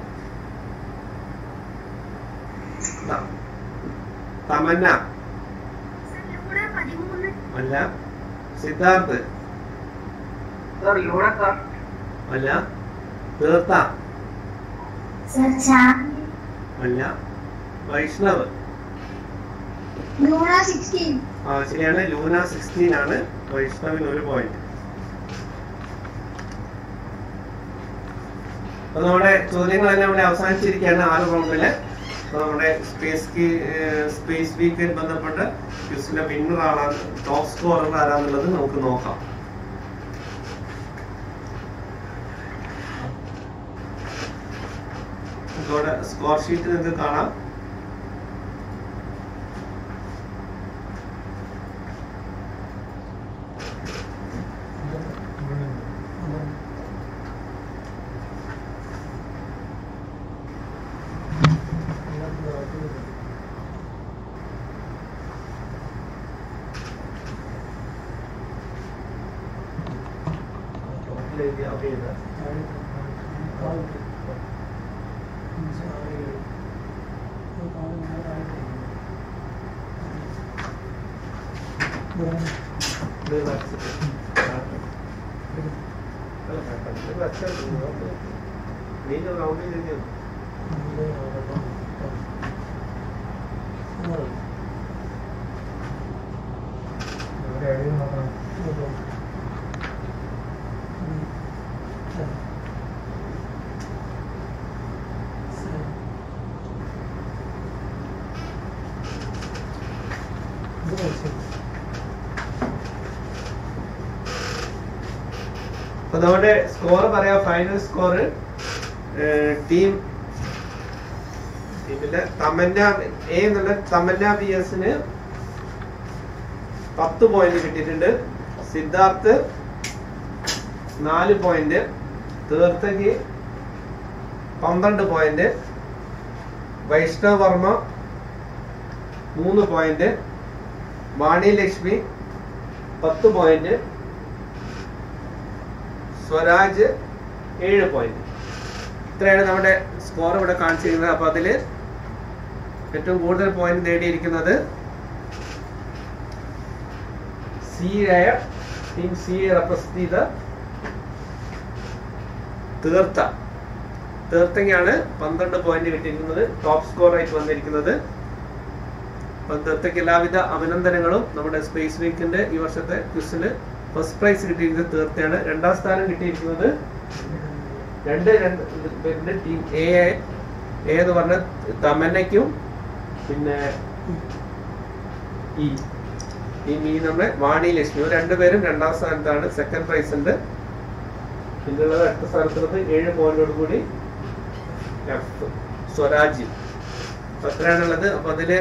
ത- തമന്ന ലൂണ പതിമൂന്ന് അല്ല സിദ്ധാർത്ഥ് സർ ലൂണക്കാർ അല്ല തീർത്ത സർ ചാർലി അല്ല വൈഷ്ണവ് ലൂണ സിക്സ്റ്റീൻ ആ ശരിയാണ് ലൂന സിക്സ്റ്റീൻ ആണ് വൈഷ്ണവിന് ഒരു പോയിന്റ് അപ്പൊ നമ്മുടെ ചോദ്യങ്ങളെല്ലാം ഇവിടെ അവസാനിച്ചിരിക്കുകയാണ് ആറ് റൗണ്ടില് അപ്പൊ നമ്മുടെ സ്പേസ് സ്പേസ് വീക്ക് ബന്ധപ്പെട്ട് ക്യൂസിന്റെ വിന്നർ ആളാണ് ടോപ്പ് സ്കോറർ ആരാന്നുള്ളത് നമുക്ക് നോക്കാം ഇവിടെ സ്കോർ ഷീറ്റ് നിങ്ങൾക്ക് കാണാം അപ്പൊ നമ്മുടെ സ്കോർ പറയാം ഫൈനൽ സ്കോർ ടീം ടീമിലെ തമന്ന എ എന്നുള്ള തമന്ന ബി എസിന് പത്ത് പോയിന്റ് കിട്ടിയിട്ടുണ്ട് സിദ്ധാർത്ഥ് നാല് പോയിന്റ് തീർത്ഥയ്ക്ക് പന്ത്രണ്ട് പോയിന്റ് വൈഷ്ണവ് വർമ്മ മൂന്ന് പോയിന്റ് വാണി ലക്ഷ്മി പത്ത് പോയിന്റ് സ്വരാജ് ഏഴ് പോയിന്റ് ഇത്രയാണ് നമ്മുടെ സ്കോർ ഇവിടെ കാണിച്ചിരിക്കുന്നത് അപ്പൊ അതില് ഏറ്റവും കൂടുതൽ പോയിന്റ് നേടിയിരിക്കുന്നത് സി ആയ ടീം സി റെപ്രസെന്റ് ചെയ്ത തീർത്ത തീർത്തങ്ങയാണ് പന്ത്രണ്ട് പോയിന്റ് കിട്ടിയിരിക്കുന്നത് ടോപ്പ് സ്കോർ ആയിട്ട് വന്നിരിക്കുന്നത് അപ്പൊ തീർത്തയ്ക്ക് എല്ലാവിധ അഭിനന്ദനങ്ങളും നമ്മുടെ സ്പേസ് വീക്കിന്റെ ഈ വർഷത്തെ ക്വിസിന് ഫസ്റ്റ് പ്രൈസ് കിട്ടിയിരിക്കുന്നത് തീർത്തയാണ് രണ്ടാം സ്ഥാനം കിട്ടിയിരിക്കുന്നത് രണ്ട് രണ്ട് പേരുടെ ടീം എ എ എന്ന് പറഞ്ഞ തമന്നയ്ക്കും പിന്നെ ഈ ടീം ഈ നമ്മുടെ വാണി ലക്ഷ്മി ഇവർ രണ്ടുപേരും രണ്ടാം സ്ഥാനത്താണ് സെക്കൻഡ് പ്രൈസ് ഉണ്ട് പിന്നുള്ളത് അടുത്ത സ്ഥാനത്തുള്ളത് ഏഴ് പോയിന്റോട് കൂടി എഫ് സ്വരാജ് അപ്പൊ അത്രയാണുള്ളത് അപ്പൊ അതില്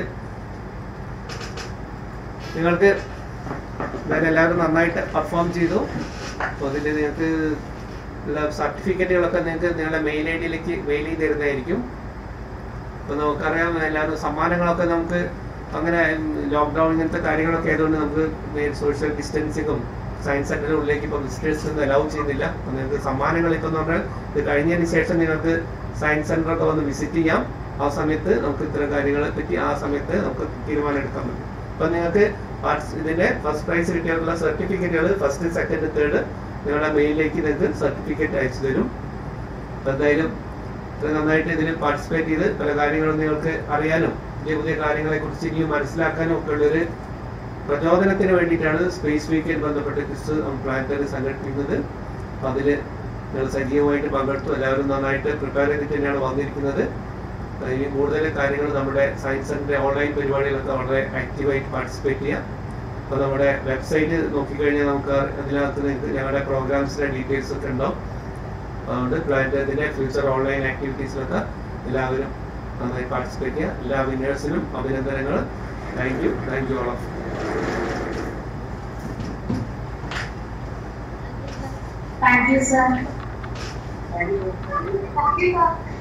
നിങ്ങൾക്ക് എന്തായാലും എല്ലാവരും നന്നായിട്ട് പെർഫോം ചെയ്തു അപ്പോൾ അതിൽ നിങ്ങൾക്ക് ഉള്ള സർട്ടിഫിക്കറ്റുകളൊക്കെ നിങ്ങൾക്ക് നിങ്ങളുടെ മെയിൽ ഐ ഡിയിലേക്ക് മെയിൽ ചെയ്ത് തരുന്നതായിരിക്കും അപ്പോൾ നമുക്കറിയാം എല്ലാവരും സമ്മാനങ്ങളൊക്കെ നമുക്ക് അങ്ങനെ ലോക്ക്ഡൗൺ ഇങ്ങനത്തെ കാര്യങ്ങളൊക്കെ ആയതുകൊണ്ട് നമുക്ക് സോഷ്യൽ ഡിസ്റ്റൻസിങ്ങും സയൻസ് സെന്ററിന്റെ ഉള്ളിലേക്ക് ഇപ്പോൾ വിസിറ്റേഴ്സ് ഒന്നും അലൗ ചെയ്യുന്നില്ല അപ്പോൾ നിങ്ങൾക്ക് സമ്മാനങ്ങൾ ഇപ്പോൾ നമ്മൾ ഇത് കഴിഞ്ഞതിന് ശേഷം നിങ്ങൾക്ക് സയൻസ് സെന്ററൊക്കെ വന്ന് വിസിറ്റ് ചെയ്യാം ആ സമയത്ത് നമുക്ക് ഇത്തരം കാര്യങ്ങളെ പറ്റി ആ സമയത്ത് നമുക്ക് തീരുമാനം എടുക്കാൻ പറ്റും അപ്പൊ നിങ്ങൾക്ക് പാർട്സ് ഇതിന്റെ ഫസ്റ്റ് പ്രൈസ് കിട്ടിയുള്ള സർട്ടിഫിക്കറ്റുകൾ ഫസ്റ്റ് സെക്കൻഡ് തേർഡ് നിങ്ങളുടെ മെയിലിലേക്ക് നിങ്ങൾക്ക് സർട്ടിഫിക്കറ്റ് അയച്ചു തരും അപ്പൊ എന്തായാലും ഇത്ര നന്നായിട്ട് ഇതിൽ പാർട്ടിസിപ്പേറ്റ് ചെയ്ത് പല കാര്യങ്ങളും നിങ്ങൾക്ക് അറിയാനും പുതിയ പുതിയ കാര്യങ്ങളെ കുറിച്ച് ഇനിയും മനസ്സിലാക്കാനും ഒക്കെ ഉള്ളൊരു പ്രചോദനത്തിന് വേണ്ടിയിട്ടാണ് സ്പേസ് വീക്കിൽ ബന്ധപ്പെട്ട് ക്രിസ് പ്ലാനറ്ററി സംഘടിപ്പിക്കുന്നത് അപ്പൊ അതില് നിങ്ങൾ സജീവമായിട്ട് പങ്കെടുത്തു എല്ലാവരും നന്നായിട്ട് പ്രിപ്പയർ ചെയ്തിട്ട് തന്നെയാണ് വന്നിരിക്കുന്നത് അപ്പൊ ഇനി കൂടുതൽ കാര്യങ്ങൾ നമ്മുടെ സയൻസ് സെന്ററിന്റെ ഓൺലൈൻ പരിപാടികളൊക്കെ വളരെ ആക്റ്റീവായിട്ട് പാർട്ടിസിപ്പേറ്റ് ചെയ്യാം അപ്പൊ നമ്മുടെ വെബ്സൈറ്റ് നോക്കിക്കഴിഞ്ഞാൽ നമുക്ക് അതിനകത്ത് നിങ്ങൾക്ക് ഞങ്ങളുടെ പ്രോഗ്രാംസിന്റെ ഡീറ്റെയിൽസ് ഒക്കെ ഉണ്ടാവും അപ്പൊ അതുകൊണ്ട് പ്ലാനറ്റത്തിന്റെ ഫ്യൂച്ചർ ഓൺലൈൻ ആക്ടിവിറ്റീസിലൊക്കെ എല്ലാവരും നന്നായി പാർട്ടിസിപ്പേറ്റ് ചെയ്യുക എല്ലാ വിന്നേഴ്സിനും അഭിനന്ദനങ്ങൾ thank you thank you all of thank you sir Thank you.